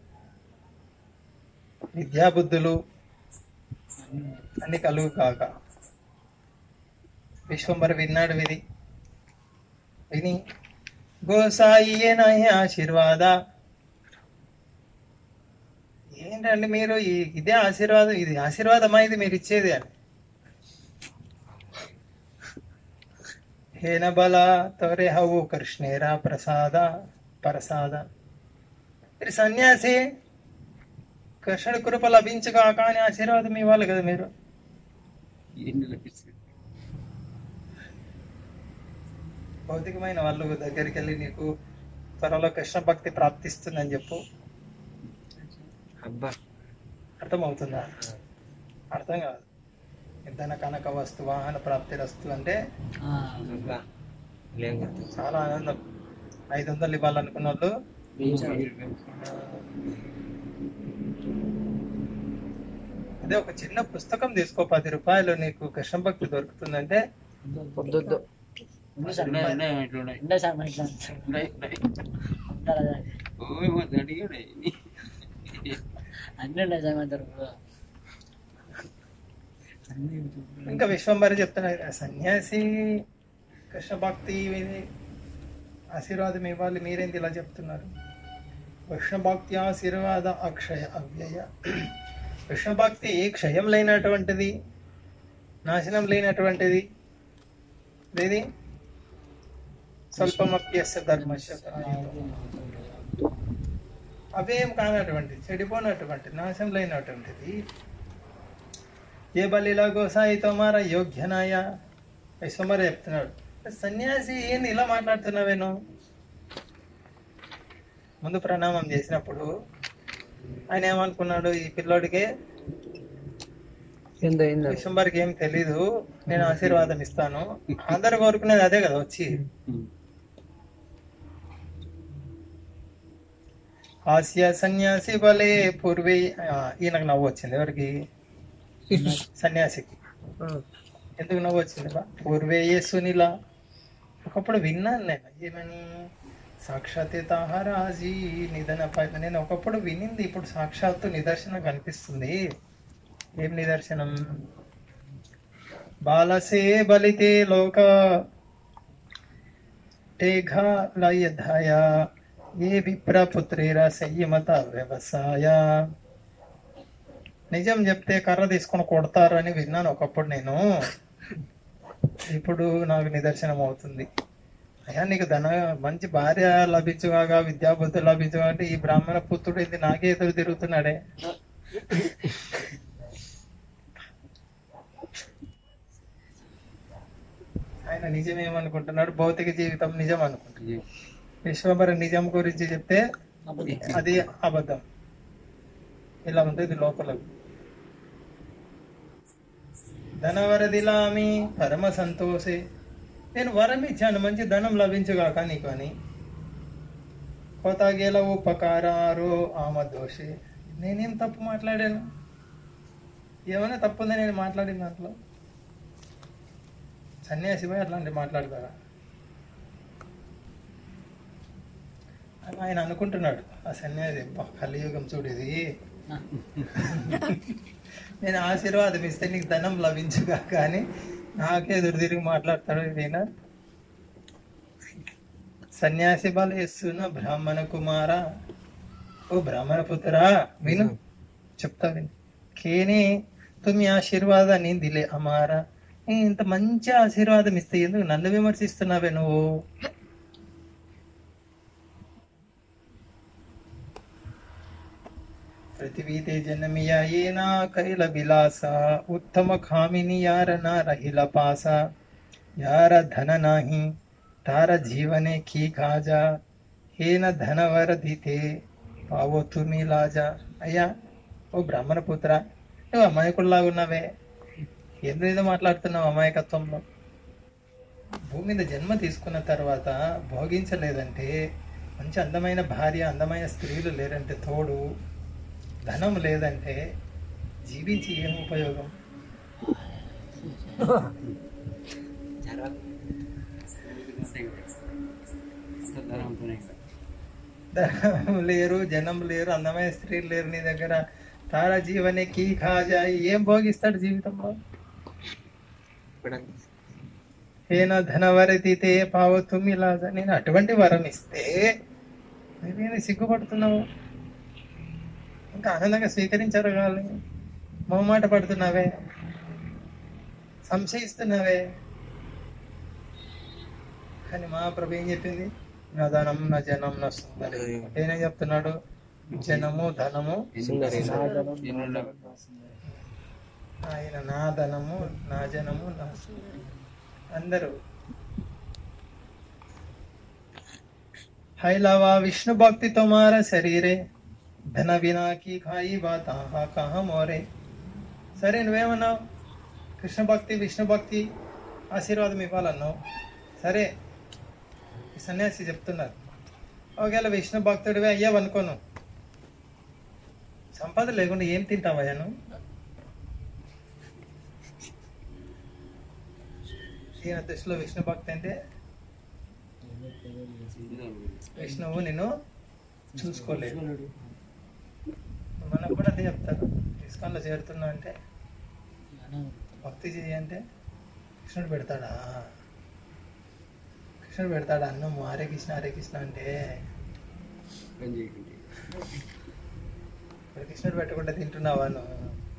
విద్యాబుద్ధులు అన్ని కలుగు కాక విశ్వంబర విన్నాడు విని విని గోసాయి నాయ ఆశీర్వాద ఏంటండి మీరు ఈ- ఇదే ఆశీర్వాదం ఇది ఆశీర్వాదమా ఇది మీరు ఇచ్చేది అని హేన బల తొరే హవు కృష్ణేరా ప్రసాద ప్రసాద మీరు సన్యాసి కృష్ణుడి కృప లభించగా కానీ ఆశీర్వాదం ఇవ్వాలి కదా మీరు భౌతికమైన వాళ్ళ దగ్గరికి వెళ్ళి నీకు త్వరలో కృష్ణ భక్తి ప్రాప్తిస్తుందని చెప్పు అబ్బా అర్థమవుతుందా అర్థం కాదు ధన కనక వస్తు వాహన ప్రాప్తి రస్తు అంటే అబ్బా లేవు గుర్తు. చాలా ఆనందం ఐదు వందలు ఇవ్వాలనుకున్న వాళ్ళు అదే ఒక చిన్న పుస్తకం తీసుకో పది రూపాయలు నీకు కృష్ణ భక్తి దొరుకుతుందంటే వద్దొద్దు ఉంది సార్ ఉండే సార్ మా ఇంట్లో ఉంటారు కదా. అన్నీ ఉన్నాయి సార్ మా దగ్గర అన్నీ ఉంటుంది. ఇంకా విశ్వంబరి చెప్తున్నాడు కదా, సన్యాసి కృష్ణ భక్తి ఇది ఆశీర్వాదం ఇవ్వాలి మీరేంటి ఇలా చెప్తున్నారు కృష్ణ భక్తి ఆశీర్వాద అక్షయ అవ్యయ కృష్ణ భక్తి క్షయం లేనటువంటిది నాశనం లేనటువంటిది ఇది స్వల్పమప్యస్య ధర్మస్య అవేం కానటువంటి చెడిపోనటువంటి నాశనం లేనటువంటిది ఏ బలిలా గోసాయి తోమార యోగ్యనాయ విశ్వమర చెప్తున్నాడు సన్యాసి ఏంది ఇలా మాట్లాడుతున్నావేను ముందు ప్రణామం చేసినప్పుడు ఆయన ఏమనుకున్నాడు ఈ పిల్లోడికే ఏందో ఏందో విశ్వంబర్కి ఏం తెలీదు నేను ఆశీర్వాదం ఇస్తాను అందరు కోరుకునేది అదే కదా వచ్చి హాస్య సన్యాసి బలే పూర్వీ ఆ, ఈయనకు నవ్వు వచ్చింది ఎవరికి సన్యాసికి ఆ, ఎందుకు నవ్వు వచ్చింది బా పూర్వేయ సునిల ఒకప్పుడు విన్నాను నేను ఏమని సాక్షాత్తాహారాజీ నిధన ప- నేను ఒకప్పుడు వినింది ఇప్పుడు సాక్షాత్తు నిదర్శనం కనిపిస్తుంది ఏం నిదర్శనం బాలసే బలితే లోక టేఘా లయధాయ ఏ విప్రపుత్రేర సంయమత వ్యవసాయ నిజం చెప్తే కర్ర తీసుకొని కొడతారని విన్నాను ఒకప్పుడు నేను ఇప్పుడు నాకు నిదర్శనం అవుతుంది అయ్యా నీకు ధన మంచి భార్య లభించుగాక విద్యాబుద్ధి లభించుగా అంటే ఈ బ్రాహ్మణ పుత్రుడు ఇది నాకే ఎదురు తిరుగుతున్నాడే ఆయన నిజం ఏమనుకుంటున్నాడు భౌతిక జీవితం నిజం అనుకుంటున్నాడు విశ్వంబర నిజం గురించి చెప్తే అబద్ధం. అది అబద్ధం ఇలా ఉంటుంది లోపల ధనవరదిలామి పరమ సంతోషే నేను వరం ఇచ్చాను మంచి ధనం లభించుగాక నీకు అని కోతాగేల ఉపకారారో ఆమదోషే నేనేం తప్పు మాట్లాడాను ఏమైనా తప్పు ఉందని నేను మాట్లాడిన దాంట్లో సన్యాసి పోయి అట్లాంటి మాట్లాడతారా అని ఆయన అనుకుంటున్నాడు ఆ సన్యాసి "అబ్బా, కలియుగం చూడు ఇది నేను ఆశీర్వాదం ఇస్తే నీకు ధనం లభించుగా కానీ నాకే ఎదురు తిరిగి మాట్లాడతాడు ఈయన సన్యాసి బలేస్తున్న బ్రాహ్మణ కుమార ఓ బ్రాహ్మణ పుత్రా విను చెప్తా విను కేనే తుమి ఆశీర్వాదాన్ని దిలే అమారా ఏ, ఇంత మంచి ఆశీర్వాదం ఇస్తే ఎందుకు నన్ను విమర్శిస్తున్నావే నువ్వు పృథివీతే జనమియా ఏనా కైల విలాస ఉత్తమ ఖామిని యార నా రహిల పాస యార ధన నాహి తార జీవనే కీ కాజా హేన ధనవర దితే పావో తుమి లాజా అయ్యా ఓ బ్రాహ్మణ పుత్ర నువ్వు అమాయకుల్లాగా ఉన్నావే ఎందుకు మాట్లాడుతున్నావు అమాయకత్వంలో భూమి మీద జన్మ తీసుకున్న తర్వాత భోగించలేదంటే మంచి అందమైన భార్య అందమైన స్త్రీలు లేరంటే తోడు ధనం లేదంటే జీవించి ఏం ఉపయోగం ధనం లేరు జనం లేరు అందమైన స్త్రీలు లేరు నీ దగ్గర తారా జీవనే కీ ఖాజా ఏం భోగిస్తాడు జీవితంలో ఇప్పుడంతా ఏనా ధనవరతితే పావతుం ఇలా నేను అటువంటి వరం ఇస్తే నువ్వేమి సిగ్గుపడుతున్నావు ఇంకా ఆనందంగా స్వీకరించారు కావాలి మొహమాట పడుతున్నావే సంశయిస్తున్నావే కానీ మా ప్రభు ఏం చెప్పింది నా ధనం నా జనం నా సుందరి ఏనేం చెప్తున్నాడు జనము ధనము సుందరి ఆయన నా ధనము నా జనము నా సుందరి అందరూ హైలవా విష్ణు భక్తి తొమార శరీరే ధన వినా కీ ఖాయి బాత కహ మోరే సరే నువ్వేమన్నావు కృష్ణ భక్తి విష్ణు భక్తి ఆశీర్వాదం ఇవ్వాలన్నావు సరే ఈ సన్యాసి చెప్తున్నారు ఒకవేళ విష్ణు భక్తుడివే అయ్యావనుకోను సంపద లేకుండా ఏం తింటావయ్యా నువ్వు ఈయన దృష్టిలో విష్ణు భక్తి అంటే విష్ణువు నేను చూసుకోలేదు మనకు కూడా అదే చెప్తారు ఇస్కాన్లో చేరుతున్నా అంటే భక్తి చేయి అంటే కృష్ణుడు పెడతాడా కృష్ణుడు పెడతాడా అన్నము హరే కృష్ణ హరే కృష్ణ అంటే ఇప్పుడు కృష్ణుడు పెట్టకుండా తింటున్నావా నువ్వు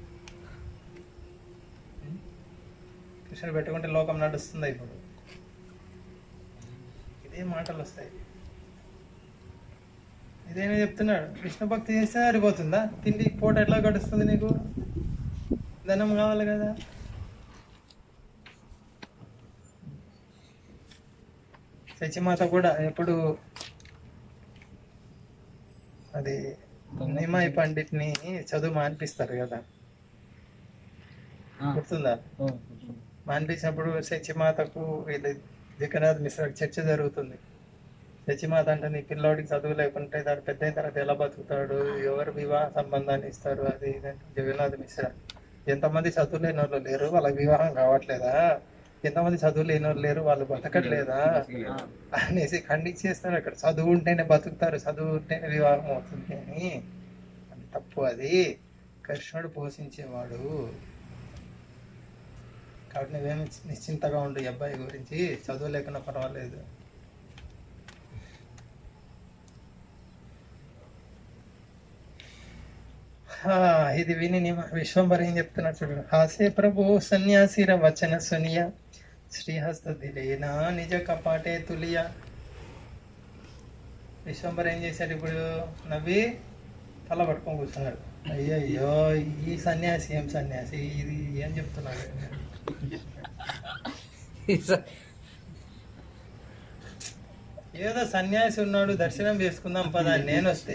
ఉం? కృష్ణుడు పెట్టుకుంటే లోకం నడుస్తుందా ఇప్పుడు ఇదే మాటలు వస్తాయి ఇదేమో చెప్తున్నాడు విష్ణు భక్తి చేస్తే సరిపోతుందా తిండి పూట ఎట్లా గడుస్తుంది నీకు ధనం కావాలి కదా సత్యమాత కూడా ఎప్పుడు అది నిమాయి పండిట్ని చదువు మాన్పిస్తారు కదా గుర్తుందా మాన్పించినప్పుడు సత్యమాతకు వీళ్ళ జగన్నాథ్ మిశ్ర చర్చ జరుగుతుంది సత్యమాత అంటే నీ పిల్లోడికి చదువు లేకుంటే దాని పెద్ద అయిన తర్వాత ఎలా బతుకుతాడు ఎవరు వివాహ సంబంధాన్ని ఇస్తారు అది ఇది అంటే జగన్నాథ్ మిశ్ర ఎంతమంది చదువు లేని వాళ్ళు లేరు వాళ్ళకి వివాహం కావట్లేదా ఎంతమంది చదువు లేని వాళ్ళు లేరు వాళ్ళు బతకట్లేదా అనేసి ఖండించేస్తారు అక్కడ చదువు ఉంటేనే బతుకుతారు చదువు ఉంటేనే వివాహం అవుతుంది అని అది తప్పు అది కృష్ణుడు పోషించేవాడు కాబట్టి నువ్వేమి నిశ్చింతగా ఉండు ఈ అబ్బాయి గురించి చదువు లేకుండా పర్వాలేదు హా, ఇది విని నిమ- విశ్వంబర ఏం చెప్తున్నాడు చూడు హాసే ప్రభు సన్యాసిర వచన సునియ శ్రీహస్త దిలేనా నిజ కపాటే తులియ విశ్వంబర ఏం చేశాడు ఇప్పుడు నవ్వి తల పట్టుకొని కూర్చున్నాడు అయ్యయ్యో ఈ సన్యాసి ఏం సన్యాసి ఇది ఏం చెప్తున్నాడు ఏదో సన్యాసి ఉన్నాడు దర్శనం చేసుకుందాం పదా అని నేను వస్తే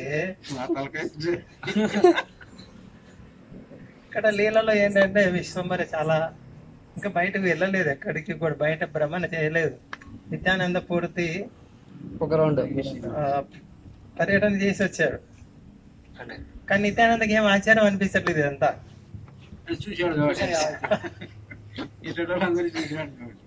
ఇక్కడ లీలలో ఏంటంటే విశ్వంబర చాలా ఇంకా బయటకు వెళ్ళలేదు ఎక్కడికి కూడా బయట భ్రమణ చేయలేదు నిత్యానంద పూర్తి ఒక రౌండ్ ఆ, పర్యటన చేసి వచ్చారు కానీ నిత్యానందకి ఏం ఆచారం అనిపించట్లేదు ఇదంతా చూశాడు కాబట్టి ఇతడు అందరూ చూశాడు కాబట్టి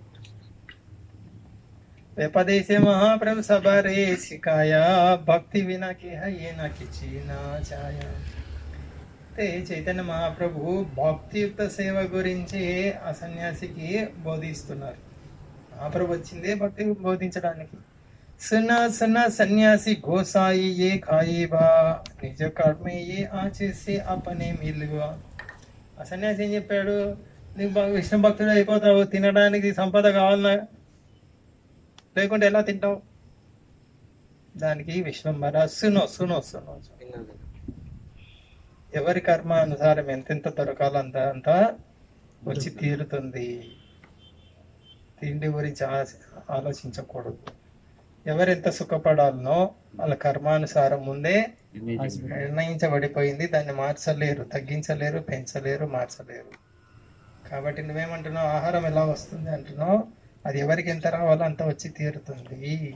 व्यपदेशे महाप्रभु सबरे शिकाया భక్తి వినా కి హై నా కిచి నా ఛాయ అంటే చైతన్య మహాప్రభు భక్తియుక్త సేవ గురించి ఆ సన్యాసికి బోధిస్తున్నారు మహాప్రభు వచ్చిందే భక్తి బోధించడానికి సున సున సన్యాసి గోసాయి ఏ ఖాయిబా నిజ కర్మే ఏ ఆచేసి అపనే మిలువా ఆ సన్యాసి ఏం చెప్పాడు నీకు బాగా విష్ణు భక్తుడు అయిపోతావు తినడానికి సంపద కావాలన్నా లేకుంటే ఎలా తింటావు దానికి విశ్వంబర సునో సునో సునో సునో. ఎవరి కర్మ అనుసారం ఎంతెంత దొరకాలో అంత అంత వచ్చి తీరుతుంది తిండి గురించి ఆ- ఆలోచించకూడదు ఎవరెంత సుఖపడాలనో వాళ్ళ కర్మానుసారం ముందే నిర్ణయించబడిపోయింది దాన్ని మార్చలేరు తగ్గించలేరు పెంచలేరు మార్చలేరు కాబట్టి నువ్వేమంటున్నావు ఆహారం ఎలా వస్తుంది అంటున్నావు అది ఎవరికి ఎంత రావాలో అంత వచ్చి తీరుతుంది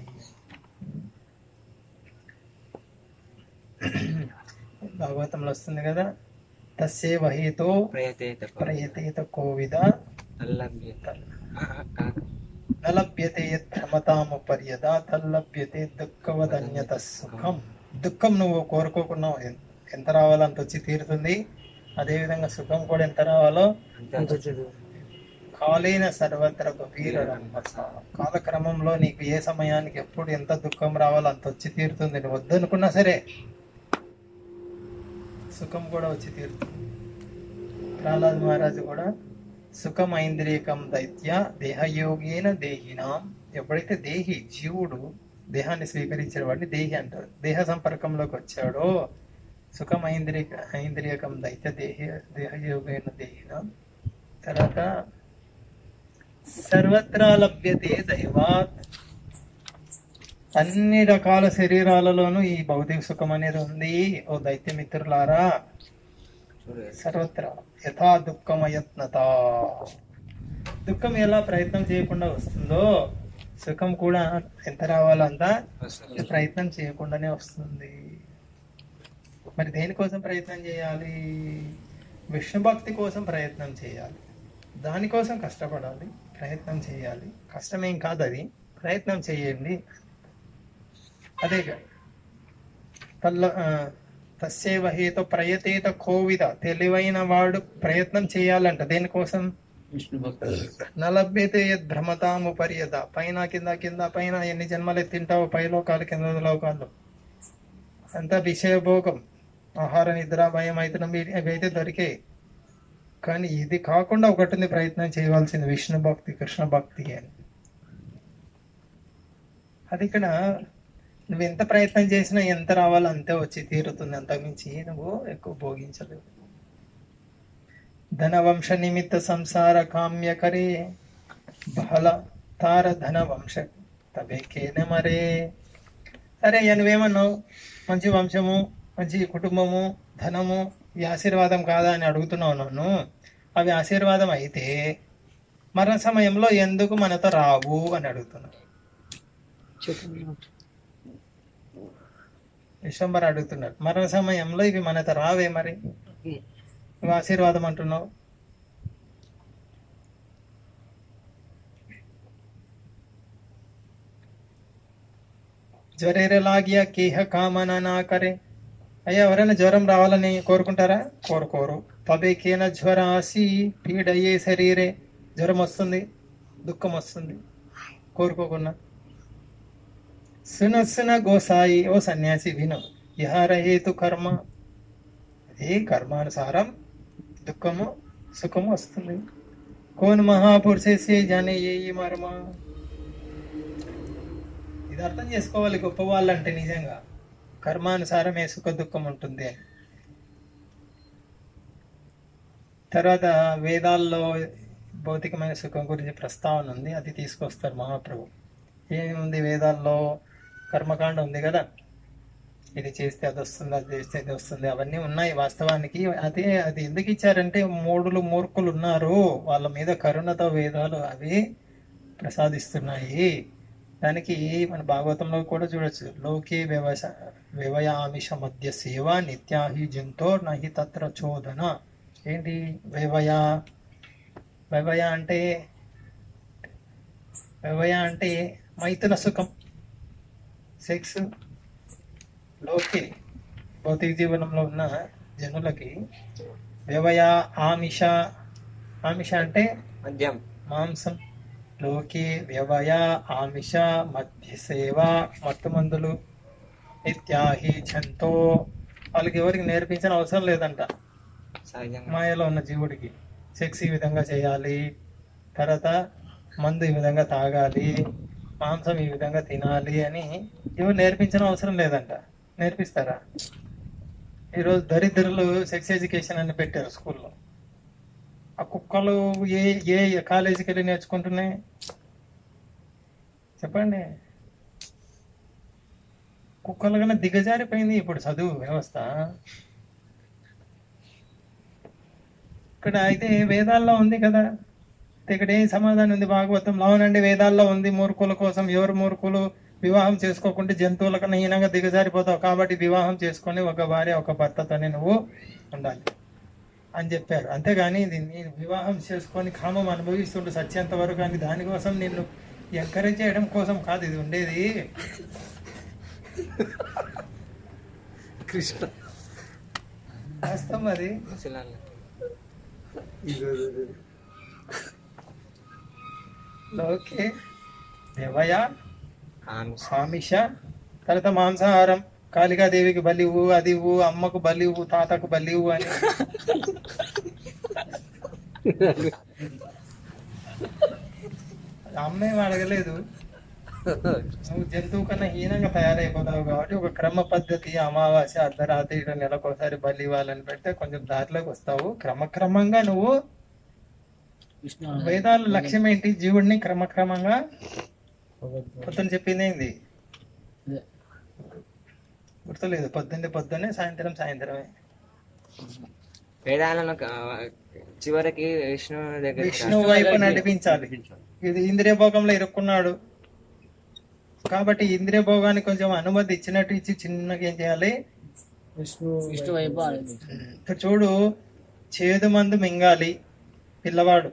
భాగవతంలో వస్తుంది కదా తస్సే వహితో ప్రయతేత ప్రయతేత కోవిద తల్లభ్యత నలభ్యతే యమతాము పర్యద తల్లభ్యతే దుఃఖవదన్యత సుఖం దుఃఖం నువ్వు కోరుకోకున్నావు ఎన్- ఎంత రావాలో అంత వచ్చి తీరుతుంది అదే విధంగా సుఖం కూడా ఎంత రావాలో అంత కాలేన సర్వత్ర గభీర రంభస. కాలక్రమంలో నీకు ఏ సమయానికి ఎప్పుడు ఎంత దుఃఖం రావాలో అంత వచ్చి తీరుతుంది నువ్వు వద్దనుకున్నా సరే సుఖం కూడా వచ్చి తీరుతుంది ప్రహ్లాద్ మహారాజు కూడా సుఖం ఐంద్రియకం దైత్య దేహయోగేన దేహినాం ఎప్పుడైతే దేహి జీవుడు దేహాన్ని స్వీకరించిన వాడిని దేహి అంటారు దేహ సంపర్కంలోకి వచ్చాడో సుఖం ఐంద్రియ ఐంద్రియకం దైత్య దేహ దేహయోగేన దేహినాం తర్వాత సర్వత్రా లభ్యతే దైవాత్ అన్ని రకాల శరీరాలలోనూ ఈ భౌతిక సుఖం అనేది ఉంది ఓ దైత్య మిత్రులారా సర్వత్ర యథా దుఃఖమయత్నత దుఃఖం ఎలా ప్రయత్నం చేయకుండా వస్తుందో సుఖం కూడా ఎంత రావాలో అంతా ప్రయత్నం చేయకుండానే వస్తుంది మరి దేనికోసం ప్రయత్నం చేయాలి విష్ణు భక్తి కోసం ప్రయత్నం చేయాలి దానికోసం కష్టపడాలి ప్రయత్నం చేయాలి కష్టమేం కాదు అది ప్రయత్నం చేయండి అదే తల్ల ఆ, తస్సేవ హేతు ప్రయతేత కోవిద తెలివైన వాడు ప్రయత్నం చేయాలంట దేనికోసం విష్ణు భక్తులు నలభ్యతే యద్ భ్రమతాము పర్యత పైన కింద కింద పైన ఎన్ని జన్మలు తింటావు పై లోకాలు కింద లోకాలు అంతా విషయభోగం ఆహార నిద్ర భయం అయితే ఇవైతే దొరికే కానీ ఇది కాకుండా ఒకటి ఉంది ప్రయత్నం చేయవలసింది విష్ణు భక్తి కృష్ణ భక్తి అని అది ఇక్కడ నువ్వు ఎంత ప్రయత్నం చేసినా ఎంత రావాలో అంతే వచ్చి తీరుతుంది అంతకుమించి నువ్వు ఎక్కువ భోగించలేవు ధనవంశ నిమిత్త సంసార కామ్యకరే బహళ తార ధన వంశ తబేకేన మరే సరే అయ్యా నువ్వేమన్నావు మంచి వంశము మంచి కుటుంబము ధనము ఈ ఆశీర్వాదం కాదా అని అడుగుతున్నావు నన్ను అవి ఆశీర్వాదం అయితే మరణ సమయంలో ఎందుకు మనతో రావు అని అడుగుతున్నావు చైతన్య విశ్వంబర్ అడుగుతున్నాడు మరణ సమయంలో ఇవి మనతో రావే మరి నువ్వు ఆశీర్వాదం అంటున్నావు జ్వరేరలాగియా కేహ కామన నా కరే అయ్యా ఎవరైనా జ్వరం రావాలని కోరుకుంటారా కోరుకోరు తబేకేన జ్వరాసి పీడయ్యే శరీరే జ్వరం వస్తుంది దుఃఖం వస్తుంది కోరుకోకున్నా సున సున గోసాయి ఓ సన్యాసి విను విహార హేతు కర్మ అదే కర్మానుసారం దుఃఖము సుఖము వస్తుంది కోన్ మహాపురుషేసే జానే ఏ ఈ మర్మ ఇది అర్థం చేసుకోవాలి గొప్ప వాళ్ళంటే నిజంగా కర్మానుసారమే సుఖ దుఃఖం ఉంటుంది అని తర్వాత వేదాల్లో భౌతికమైన సుఖం గురించి ప్రస్తావన ఉంది అది తీసుకొస్తారు మహాప్రభు ఏముంది వేదాల్లో కర్మకాండ ఉంది కదా ఇది చేస్తే అది వస్తుంది అది చేస్తే ఇది వస్తుంది అవన్నీ ఉన్నాయి వాస్తవానికి అదే అది ఎందుకు ఇచ్చారంటే మూడులు మూర్ఖులు ఉన్నారు వాళ్ళ మీద కరుణతో వేదాలు అవి ప్రసాదిస్తున్నాయి దానికి మన భాగవతంలో కూడా చూడొచ్చు లోకే వ్యవస వ్యవయామిష మధ్య సేవ నిత్యాహి జంతో నహి తత్ర చోదన ఏంటి వ్యవయ వ్యవయ అంటే వ్యవయ అంటే మైథున సుఖం సెక్స్ లోకే భౌతిక జీవనంలో ఉన్న జనులకి వ్యవయ ఆమిష ఆమిష అంటే మద్యం మాంసం లోకే వ్యవయ ఆమిష మధ్య సేవ మత్తు మందులు ఇత్యాహి జంతో వాళ్ళకి ఎవరికి నేర్పించిన అవసరం లేదంట సహజంగా మాయలో ఉన్న జీవుడికి సెక్స్ ఈ విధంగా చేయాలి తర్వాత మందు ఈ విధంగా తాగాలి మాంసం ఈ విధంగా తినాలి అని ఎవరు నేర్పించిన అవసరం లేదంట నేర్పిస్తారా ఈరోజు దరిద్రులు సెక్స్ ఎడ్యుకేషన్ అని పెట్టారు స్కూల్లో ఆ కుక్కలు ఏ ఏ కాలేజీకి వెళ్ళి నేర్చుకుంటున్నాయి చెప్పండి కుక్కలు కన్నా దిగజారిపోయింది ఇప్పుడు చదువు వ్యవస్థ ఇక్కడ అయితే వేదాల్లో ఉంది కదా ఇక్కడ ఏం సమాధానం ఉంది భాగవతంలో అవునండి వేదాల్లో ఉంది మూర్ఖుల కోసం ఎవరు మూర్ఖులు వివాహం చేసుకోకుంటే జంతువుల కన్నా హీనంగా దిగజారిపోతావు కాబట్టి వివాహం చేసుకొని ఒక భార్య ఒక భర్తతోనే నువ్వు ఉండాలి అని చెప్పారు అంతేగాని దీన్ని వివాహం చేసుకొని కామం అనుభవిస్తుంటూ సత్యంత వరకు కానీ దానికోసం నిన్ను ఎంకరేజ్ చేయడం కోసం కాదు ఇది ఉండేది కృష్ణ వాస్తవం అది ముసలాళ్ళు ఓకే దేవయ ఆమె స్వామిష తర్వాత మాంసాహారం కాళికాదేవికి బలివు అది ఇవ్వు అమ్మకు బలివు తాతకు బలివు అని అమ్మేం అడగలేదు నువ్వు జంతువు కన్నా హీనంగా తయారైపోతావు కాబట్టి ఒక క్రమ పద్ధతి అమావాస్య అర్ధరాత్రి ఇట్లా నెలకోసారి బలి ఇవ్వాలని పెడితే కొంచెం దారిలోకి వస్తావు క్రమక్రమంగా నువ్వు విష్ణు వేదాల లక్ష్యం ఏంటి జీవుడిని క్రమక్రమంగా పొద్దున చెప్పింది ఏంది అదే. గుర్తులేదు పొద్దున్నే పొద్దున్నే సాయంత్రం సాయంత్రమే వేదాలను క- చివరికి విష్ణు దగ్గర విష్ణు వైపు నడిపించాలి ఇది ఇంద్రియ భోగంలో ఇరుక్కున్నాడు కాబట్టి ఇంద్రియ భోగానికి కొంచెం అనుమతి ఇచ్చినట్టు ఇచ్చి చిన్నగా ఏం చేయాలి విష్ణు విష్ణు వైపు ఆలోచించు. ఇక్కడ చూడు చేదు మందు మింగాలి పిల్లవాడు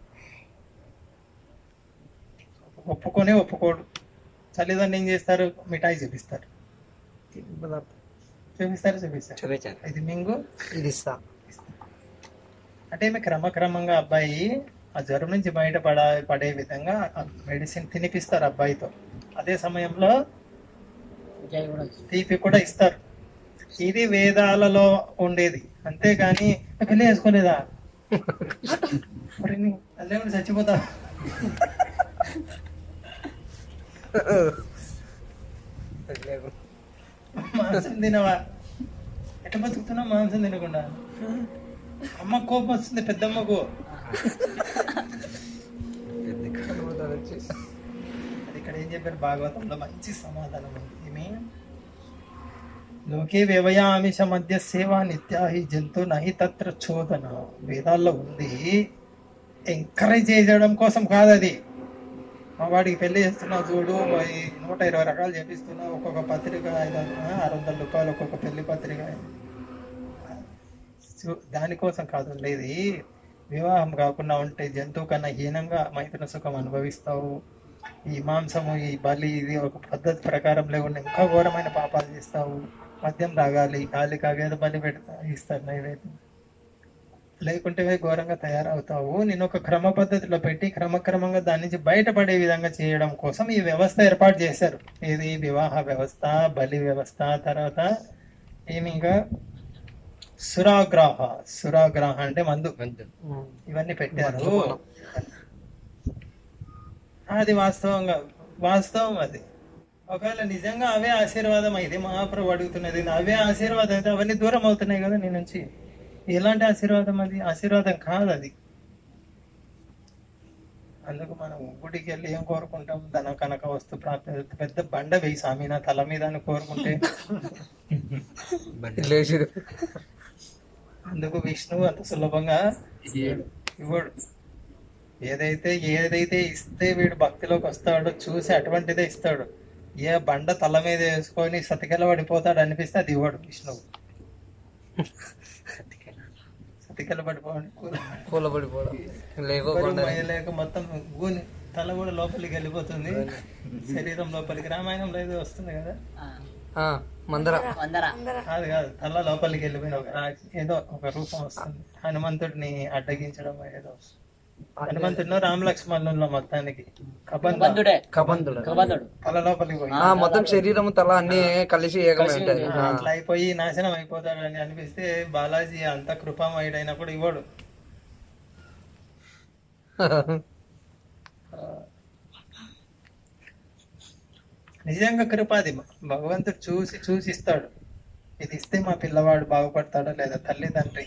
ఒప్పుకొని ఒప్పుకోడు తల్లిదండ్రులు ఏం చేస్తారు మిఠాయి చూపిస్తారు చూపిస్తారు చూపిస్తారు చూపించారు ఇది మింగు ఇది ఇస్తా అంటే ఈమె క్రమక్రమంగా అబ్బాయి ఆ జ్వరం నుంచి బయటపడ పడే విధంగా మెడిసిన్ తినిపిస్తారు అబ్బాయితో అదే సమయంలో విజయ్ కూడా ఇష్టం. తీపి కూడా ఇస్తారు ఇది వేదాలలో ఉండేది అంతేగాని "ఏ, పెళ్లి చేసుకోలేదా మరి నీ తల్లి చచ్చిపోతా మాంసం తినవా ఎట్లా బతుకుతున్నావు మాంసం తినకుండా అమ్మ కోపం వస్తుంది పెద్దమ్మకు అది ఇక్కడ ఏం చెప్పారు భాగవతంలో మంచి సమాధానం ఉంది ఏమి లోకే వ్యవయామిష మధ్య సేవ నిత్యాహి జంతు నహి తత్ర చోదన వేదాల్లో ఉంది ఎంకరేజ్ చేయడం కోసం కాదు అది మా వాడికి పెళ్లి చేస్తున్నావు చూడు ఈ నూట ఇరవై రకాలు చేపిస్తున్నావు ఒక్కొక్క పత్రిక ఐదు వందల ఆరు వందల రూపాయలు ఒక్కొక్క పెళ్లి పత్రిక చూ- దానికోసం కాదు ఉండేది వివాహం కాకుండా ఉంటే జంతువు కన్నా హీనంగా మైథున సుఖం అనుభవిస్తావు ఈ మాంసము ఈ బలి ఇది ఒక పద్ధతి ప్రకారం లేకుండా ఇంకా ఘోరమైన పాపాలు చేస్తావు మద్యం తాగాలి గాలి కాగేది బలి పెడతా ఇస్తారు నైవేద్యం లేకుంటే ఘోరంగా తయారవుతావు నేను ఒక క్రమ పద్ధతిలో పెట్టి క్రమక్రమంగా దాని నుంచి బయటపడే విధంగా చేయడం కోసం ఈ వ్యవస్థ ఏర్పాటు చేశారు ఇది వివాహ వ్యవస్థ బలి వ్యవస్థ తర్వాత ఏమి ఇంకా సురాగ్రాహ సురాగ్రాహ అంటే మందు వద్దు ఇవన్నీ పెట్టారు అది వాస్తవంగా వాస్తవం అది ఒకవేళ నిజంగా అవే ఆశీర్వాదం అయితే మహాప్రభు అడుగుతున్నది అవే ఆశీర్వాదం అయితే అవన్నీ దూరం అవుతున్నాయి కదా నీ నుంచి ఎలాంటి ఆశీర్వాదం అది ఆశీర్వాదం కాదు అది అందుకు మనం గుడికి వెళ్ళి ఏం కోరుకుంటాం ధన కనక వస్తు ప్రాప్తి పెద్ద బండ వేయి స్వామి నా తల మీద అని కోరుకుంటే బండి లేచిరు అందుకు విష్ణువు అంత సులభంగా ఇవ్వడు ఏదైతే ఏదైతే ఇస్తే వీడు భక్తిలోకి వస్తాడో చూసి అటువంటిదే ఇస్తాడు ఏ బండ తల మీద వేసుకొని సతికెల పడిపోతాడు అనిపిస్తే అది ఇవ్వడు విష్ణువు సతికెల పడిపోవడం కూలబడిపోవడం లేకోకుండా లేక మొత్తం గూని తల కూడా లోపలికి వెళ్ళిపోతుంది శరీరం లోపలికి రామాయణంలో ఏదో వస్తుంది కదా ఆ, ఆ, మందర వందర కాదు కాదు తల లోపలికి వెళ్ళిపోయిన ఒక రా- ఏదో ఒక రూపం వస్తుంది హనుమంతుడిని అడ్డగించడం ఏదో హనుమంతుడిలో రామ లక్ష్మణుల్లో మొత్తానికి కబంధ బంధుడే కబంధుడు కబంధుడు తల లోపలికి పోయి ఆ మొత్తం శరీరం తల అన్ని కలిసి ఏకమై ఉంటాయి ఆ. అట్లా అయిపోయి నాశనం అయిపోతాడు అని అనిపిస్తే బాలాజీ అంత కృపామయుడైనా కూడా ఇవ్వడు నిజంగా కృప అది భగవంతుడు చూసి చూసి ఇస్తాడు ఇది ఇస్తే మా పిల్లవాడు బాగుపడతాడా లేదా తల్లిదండ్రి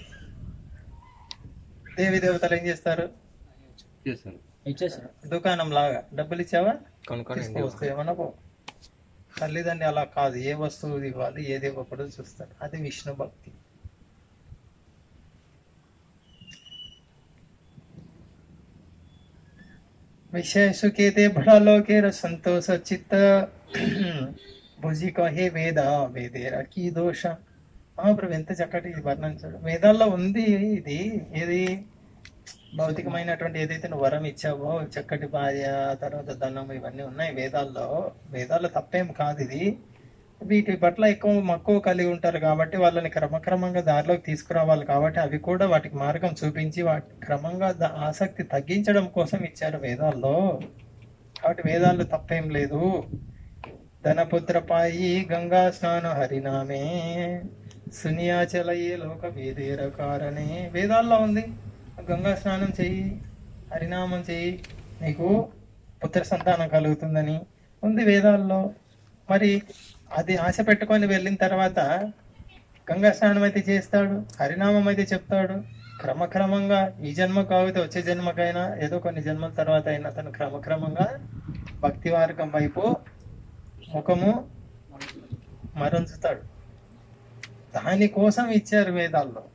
దేవి దేవతలు ఏం చేస్తారు ఇచ్చేసారు దుకాణం లాగా డబ్బులు ఇచ్చావా కొనుక్కొని తీసుకొస్తే ఏమన్నా పో తల్లిదండ్రి అలా కాదు ఏ వస్తువు ఇవ్వాలి ఏది ఇవ్వకూడదు చూస్తారు అది విష్ణు భక్తి विषय सुखे ते बड़ा लोके संतोष चित्त భుజి కహే వేద వేదేర కీ దోష మహాప్రభు ఎంత చక్కటి వర్ణించాడు వేదాల్లో ఉంది ఇది ఏది భౌతికమైనటువంటి ఏదైతే నువ్వు వరం ఇచ్చావో చక్కటి భార్య తర్వాత ధనం ఇవన్నీ ఉన్నాయి వేదాల్లో వేదాల్లో తప్పేం కాదు ఇది వీటి పట్ల ఎక్కువ మక్కువ కలిగి ఉంటారు కాబట్టి వాళ్ళని క్రమక్రమంగా దారిలోకి తీసుకురావాలి కాబట్టి అవి కూడా వాటికి మార్గం చూపించి వాటి క్రమంగా ద- ఆసక్తి తగ్గించడం కోసం ఇచ్చారు వేదాల్లో కాబట్టి వేదాల్లో తప్పేం లేదు ధనపుత్ర పాయి గంగా స్నాన హరినామే సునియాచలయే లోక వేదేర కారణే వేదాల్లో ఉంది గంగా స్నానం చెయ్యి హరినామం చెయ్యి నీకు పుత్ర సంతానం కలుగుతుందని ఉంది వేదాల్లో మరి అది ఆశ పెట్టుకొని వెళ్ళిన తర్వాత గంగా స్నానం అయితే చేస్తాడు హరినామం అయితే చెప్తాడు క్రమక్రమంగా ఈ జన్మ కాకపోతే వచ్చే జన్మకైనా ఏదో కొన్ని జన్మల తర్వాత అయినా తను క్రమక్రమంగా భక్తి మార్గం వైపు ముఖము మరుంచుతాడు దానికోసం ఇచ్చారు వేదాల్లో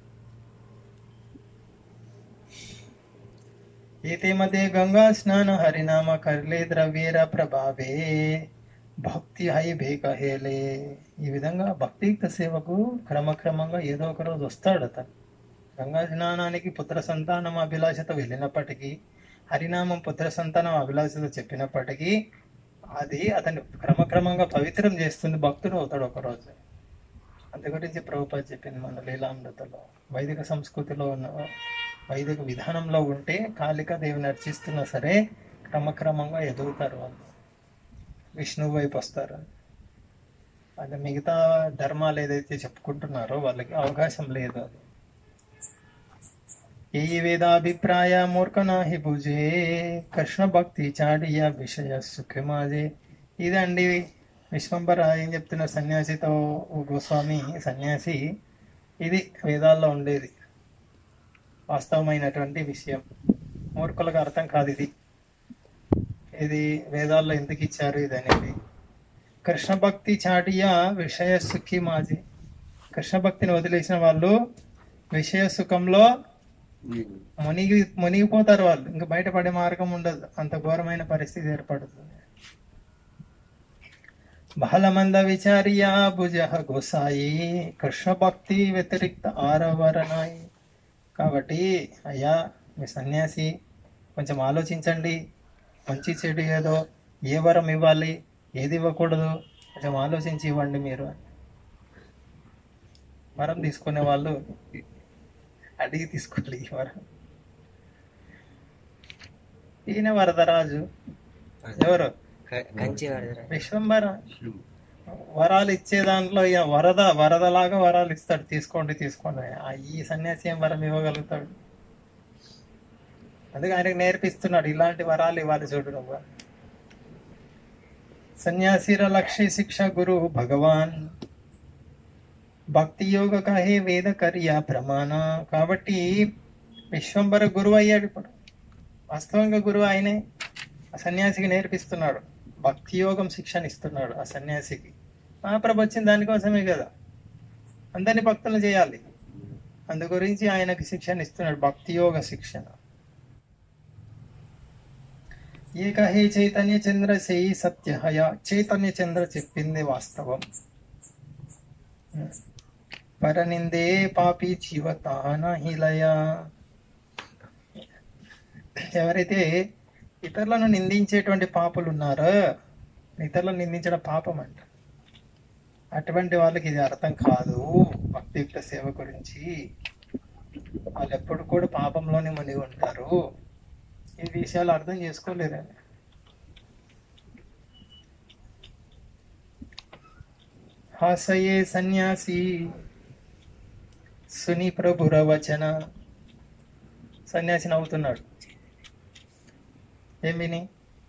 ఏతే మధ్య గంగా స్నాన హరినామ కర్లే ద్రవ్యేర ప్రభావే భక్తి హై భేకహేలే ఈ విధంగా భక్తియుక్త సేవకు క్రమక్రమంగా ఏదో ఒక రోజు వస్తాడు అతను గంగా స్నానానికి పుత్ర సంతానం అభిలాషత వెళ్ళినప్పటికీ హరినామం పుత్ర సంతానం అభిలాషత చెప్పినప్పటికీ అది అతన్ని క్రమక్రమంగా పవిత్రం చేస్తుంది భక్తుడు అవుతాడు ఒక రోజు అందు గురించి ప్రభుపాద చెప్పింది మన లీలామృతలో వైదిక సంస్కృతిలో ఉన్న వైదిక విధానంలో ఉంటే కాళికా దేవిని అర్చిస్తున్నా సరే క్రమక్రమంగా ఎదుగుతారు వాళ్ళు విష్ణువు వైపు వస్తారు అది మిగతా ధర్మాలు ఏదైతే చెప్పుకుంటున్నారో వాళ్ళకి అవకాశం లేదు అది ఏ వేదాభిప్రాయ మూర్ఖనాహి భుజే కృష్ణ భక్తి చాడియ విషయ సుఖమాజే ఇదండి విశ్వంబర ఏం చెప్తున్న సన్యాసితో ఓ గోస్వామి సన్యాసి ఇది వేదాల్లో ఉండేది వాస్తవమైనటువంటి విషయం మూర్ఖులకు అర్థం కాదు ఇది ఇది వేదాల్లో ఎందుకు ఇచ్చారు ఇది అనేది కృష్ణ భక్తి చాటియ విషయ సుఖి మాజీ కృష్ణ భక్తిని వదిలేసిన వాళ్ళు విషయ సుఖంలో మునిగి మునిగిపోతారు వాళ్ళు ఇంకా బయటపడే మార్గం ఉండదు అంత ఘోరమైన పరిస్థితి ఏర్పడుతుంది బహళమంద విచార్య భుజ గోసాయి కృష్ణ భక్తి వ్యతిరిక్త ఆరవరణాయి కాబట్టి అయ్యా మీ సన్యాసి కొంచెం ఆలోచించండి మంచి చెడు ఏదో ఏ వరం ఇవ్వాలి ఏది ఇవ్వకూడదు కొంచెం ఆలోచించి ఇవ్వండి మీరు వరం తీసుకునే వాళ్ళు అడిగి తీసుకోవాలి ఈ వరం ఈయన వరదరాజు ఎవరు క- కంచి వరదరా విశ్వంబర వరాలు ఇచ్చే దాంట్లో ఈయన వరద వరదలాగా వరాలు ఇస్తాడు తీసుకోండి తీసుకోండి ఆ ఈ సన్యాసి ఏం వరం ఇవ్వగలుగుతాడు అందుకే ఆయనకు నేర్పిస్తున్నాడు ఇలాంటి వరాలు ఇవ్వాలి చూడు నువ్వు సన్యాసిర లక్ష్య శిక్ష గురు భగవాన్ భక్తి యోగ కహే వేద కర్య ప్రమాణ కాబట్టి విశ్వంబర గురువు అయ్యాడు ఇప్పుడు వాస్తవంగా గురువు ఆయనే ఆ సన్యాసికి నేర్పిస్తున్నాడు భక్తి యోగం శిక్షణ ఇస్తున్నాడు ఆ సన్యాసికి మహాప్రభు వచ్చిన దానికోసమే కదా అందరిని భక్తులు చేయాలి అందు గురించి ఆయనకి శిక్షణ ఇస్తున్నాడు భక్తి యోగ శిక్షణ ఏక హే చైతన్య చంద్ర సేయి సత్యహయ చైతన్య చంద్ర చెప్పింది వాస్తవం పరనిందే పాపి జీవతాన హిలయ ఎవరైతే ఇతరులను నిందించేటువంటి పాపులు ఉన్నారో ఇతరులను నిందించడం పాపం అంట అటువంటి వాళ్ళకి ఇది అర్థం కాదు భక్తియుక్త సేవ గురించి వాళ్ళు ఎప్పుడు కూడా పాపంలోనే మునిగి ఉంటారు ఈ విషయాలు అర్థం చేసుకోలేరండి హాసయే సన్యాసి సుని ప్రభుర వచన సన్యాసి నవ్వుతున్నాడు ఏం విని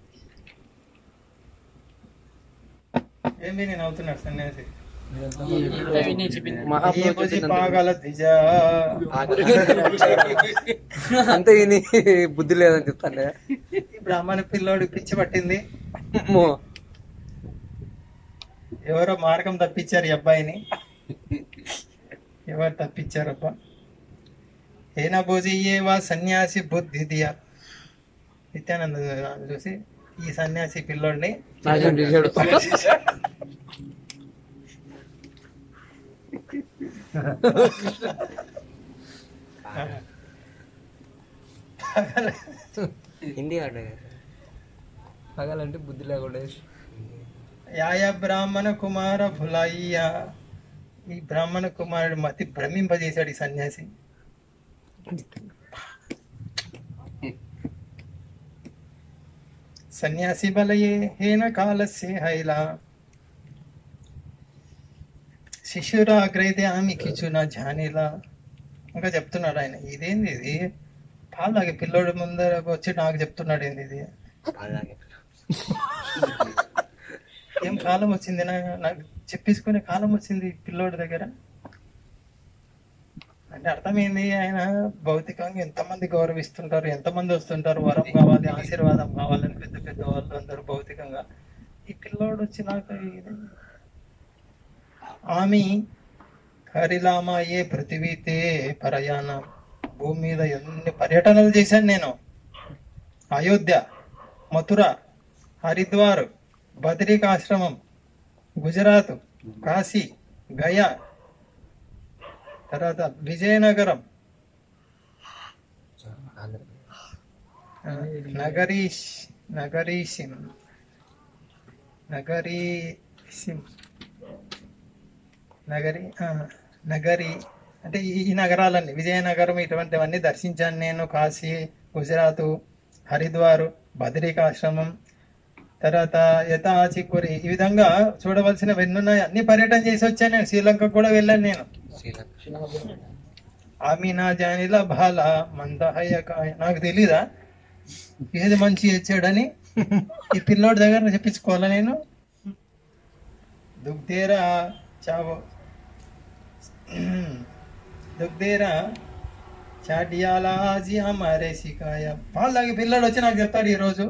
ఏం విని నవ్వుతున్నాడు సన్యాసి ఏ మహాప్రభు బుజి చెప్పిందంతే. పాగల ద్విజ అంతే విని బుద్ధి లేదని చెప్తాను ఈ బ్రాహ్మణ పిల్లోడు పిచ్చి పట్టింది అమ్మో ఎవరో మార్గం తప్పించారు ఈ అబ్బాయిని ఎవరు తప్పించారు అబ్బా ఏనా భోజయ్యేవా సన్యాసి బుద్ధి దియా నిత్యానంద చూసి ఈ సన్యాసి పిల్లోడిని నాశనం చేశాడు హిందీ వాడు పగాలంటే బుద్ధి లేకుండా యాయ బ్రాహ్మణ కుమార భులయ్య ఈ బ్రాహ్మణ కుమారుడు మతి భ్రమింపజేశాడు ఈ సన్యాసి సన్యాసి బలయే హేన కాలస్య హైలా శిశురాగ్రైతే ఆమె కిచున జానిలా ఇంకా చెప్తున్నాడు ఆయన ఇదేంది ఇది పాలు తాగే పిల్లోడు ముందర వచ్చి నాకు చెప్తున్నాడు ఏంది ఇది అలాగే ఏం కాలం వచ్చింది నా- నాకు చెప్పేసుకునే కాలం వచ్చింది ఈ పిల్లోడి దగ్గర అంటే అర్థమైంది ఆయన భౌతికంగా ఎంతమంది గౌరవిస్తుంటారు ఎంతమంది వస్తుంటారు వరం కావాలి ఆశీర్వాదం కావాలని పెద్ద పెద్ద వాళ్ళు అందరూ భౌతికంగా ఈ పిల్లోడు వచ్చి నాకు ఇది ఆమె కరిలామాయే పృథివీతే ప్రయాణం భూమి మీద ఎన్ని పర్యటనలు చేశాను నేను అయోధ్య మథుర హరిద్వార్ బద్రికాశ్రమం గుజరాత్ కాశీ గయా తర్వాత విజయనగరం ఆంధ్రప్రదేశ్ ఆ, నగరీష్ నగరీషిం నగరీషిం నగరి ఆ, నగరి అంటే ఈ ఈ నగరాలన్నీ విజయనగరం ఇటువంటివన్నీ దర్శించాను నేను కాశీ గుజరాత్ హరిద్వార్ బద్రికాశ్రమం తర్వాత యథాచిక్కురి ఈ విధంగా చూడవలసినవి ఎన్ని ఉన్నాయి అన్ని పర్యటన చేసి వచ్చాను నేను శ్రీలంక కూడా వెళ్ళాను నేను శ్రీలంక ఆమీనా జానిలా బాల మందహయ్యక నాకు తెలీదా ఏది మంచి ఇచ్చాడని ఈ పిల్లోడి దగ్గర చెప్పించుకోవాలా నేను దుగ్ధేరా చావో దుగ్ధేరా చాటియాలాజీ హమారే సికాయ పాలు తాగి పిల్లోడు వచ్చి నాకు చెప్తాడు ఈరోజు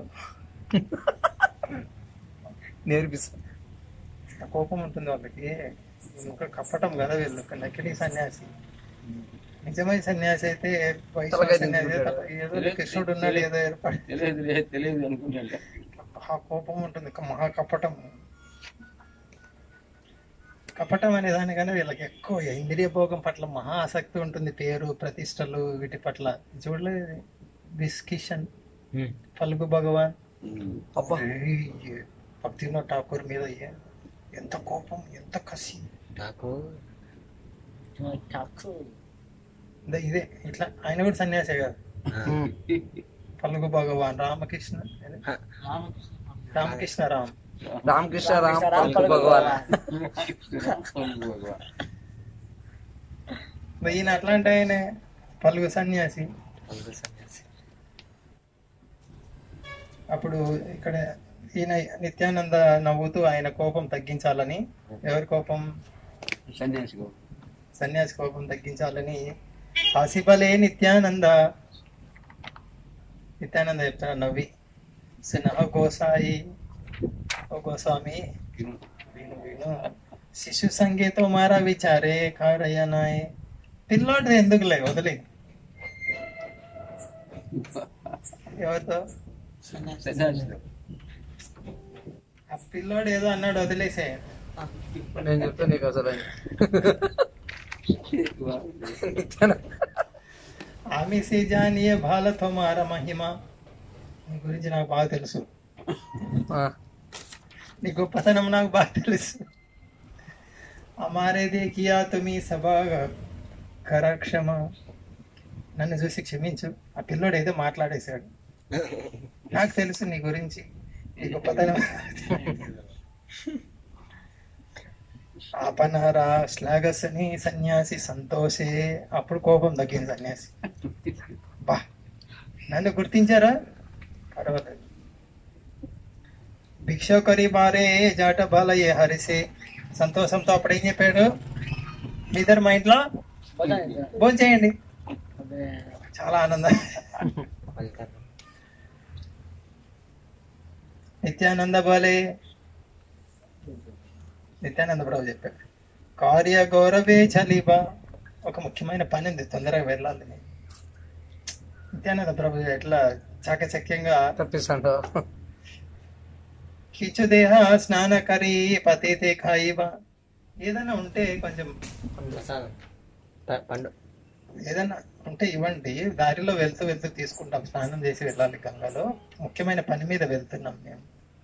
నేర్పిస్తా ఆ కోపం ఉంటుంది వాళ్ళకి ఇంకా కప్పటం కదా వీళ్ళు నకిలీ సన్యాసి నిజమైన సన్యాసి అయితే వైష్ణవ తలకాయ సన్యాసి అయితే దింపుకుంటాడు. ఏదో కృష్ణుడు ఉన్నాడు ఏదో ఏర్పాటు తెలియదు లేదు, తెలియదు అనుకుంటాను మహా కోపం ఉంటుంది ఇంకా మహా కపటం కపటం అనే దానికన్నా వీళ్ళకి ఎక్కువ ఇంద్రియ భోగం పట్ల మహా ఆసక్తి ఉంటుంది పేరు ప్రతిష్టలు వీటి పట్ల చూడలేదు బిస్కిషన్ ఫల్గు భగవాన్ అబ్బా ఏయ్, భక్తివినోద్ ఠాకూర్ మీద ఏ- ఎంత కోపం ఎంత కసి నాకు ఇదే- ఇదే ఇట్లా ఆయన కూడా సన్యాసే కదా ఆ, ఉమ్. ఫల్గు భగవాన్ రామకృష్ణ ఆ, రామకృష్ణ రామ్ రామకృష్ణ రామ్ పలుకు భగవాన్ మరి ఈయన అట్లాంటి ఆయన పలుగు సన్యాసి పలుకు సన్యాసి అప్పుడు ఇక్కడ ఈయన నిత్యానంద నవ్వుతూ ఆయన కోపం తగ్గించాలని ఎవరి కోపం సన్యాసి గో. సన్యాసి కోపం తగ్గించాలని ఆసిపలే నిత్యానంద నిత్యానంద చెప్తాడు నవ్వి సినహ గోసాయి ఓ గోస్వామి విను విను శిశు సంగీతం మారా విచారే కారయ్యనాయ్ పిల్లోడు ఎందుకులే వదిలే ఎవరితో సన్యాసితో. ఆ పిల్లోడు ఏదో అన్నాడు వదిలేసే నేను చెప్తా నీకు అసలు ఆమె సే జానియే బాల తోమార మహిమ నీ గురించి నాకు బాగా తెలుసు ఆ, నీ గొప్పతనం నాకు బాగా తెలుసు అమారే దేకియా తుమి సభా కరక్షమ నన్ను చూసి క్షమించు ఆ పిల్లోడు ఏదో మాట్లాడేశాడు నాకు తెలుసు నీ గురించి నీ గొప్పతనం ఆపనహర శ్లాఘసని సన్యాసి సంతోషే అప్పుడు కోపం తగ్గింది సన్యాసి బా నన్ను గుర్తించారా పర్వాలేదు భిక్ష కరి బారే జాట బాలయ్యే హరిసే సంతోషంతో అప్పుడు ఏం చెప్పాడు మీ ఇద్దరు మా ఇంట్లో భోజనం చేయండి చాలా ఆనందం పలుకరు నిత్యానంద బాలే నిత్యానంద ప్రభు చెప్పాడు కార్య గౌరవే చలిబా ఒక ముఖ్యమైన పని ఉంది తొందరగా వెళ్ళాలి నేను. నిత్యానంద ప్రభు ఎట్లా చాకచక్యంగా తప్పిస్తాండు కిచు దేహ స్నాన కరి పతితే ఖాయిబా ఏదైనా ఉంటే కొంచెం ప్రసాదం ప- పండు ఏదైనా ఉంటే ఇవ్వండి దారిలో వెళ్తూ వెళ్తూ తీసుకుంటాం స్నానం చేసి వెళ్ళాలి గంగలో ముఖ్యమైన పని మీద వెళ్తున్నాం మేము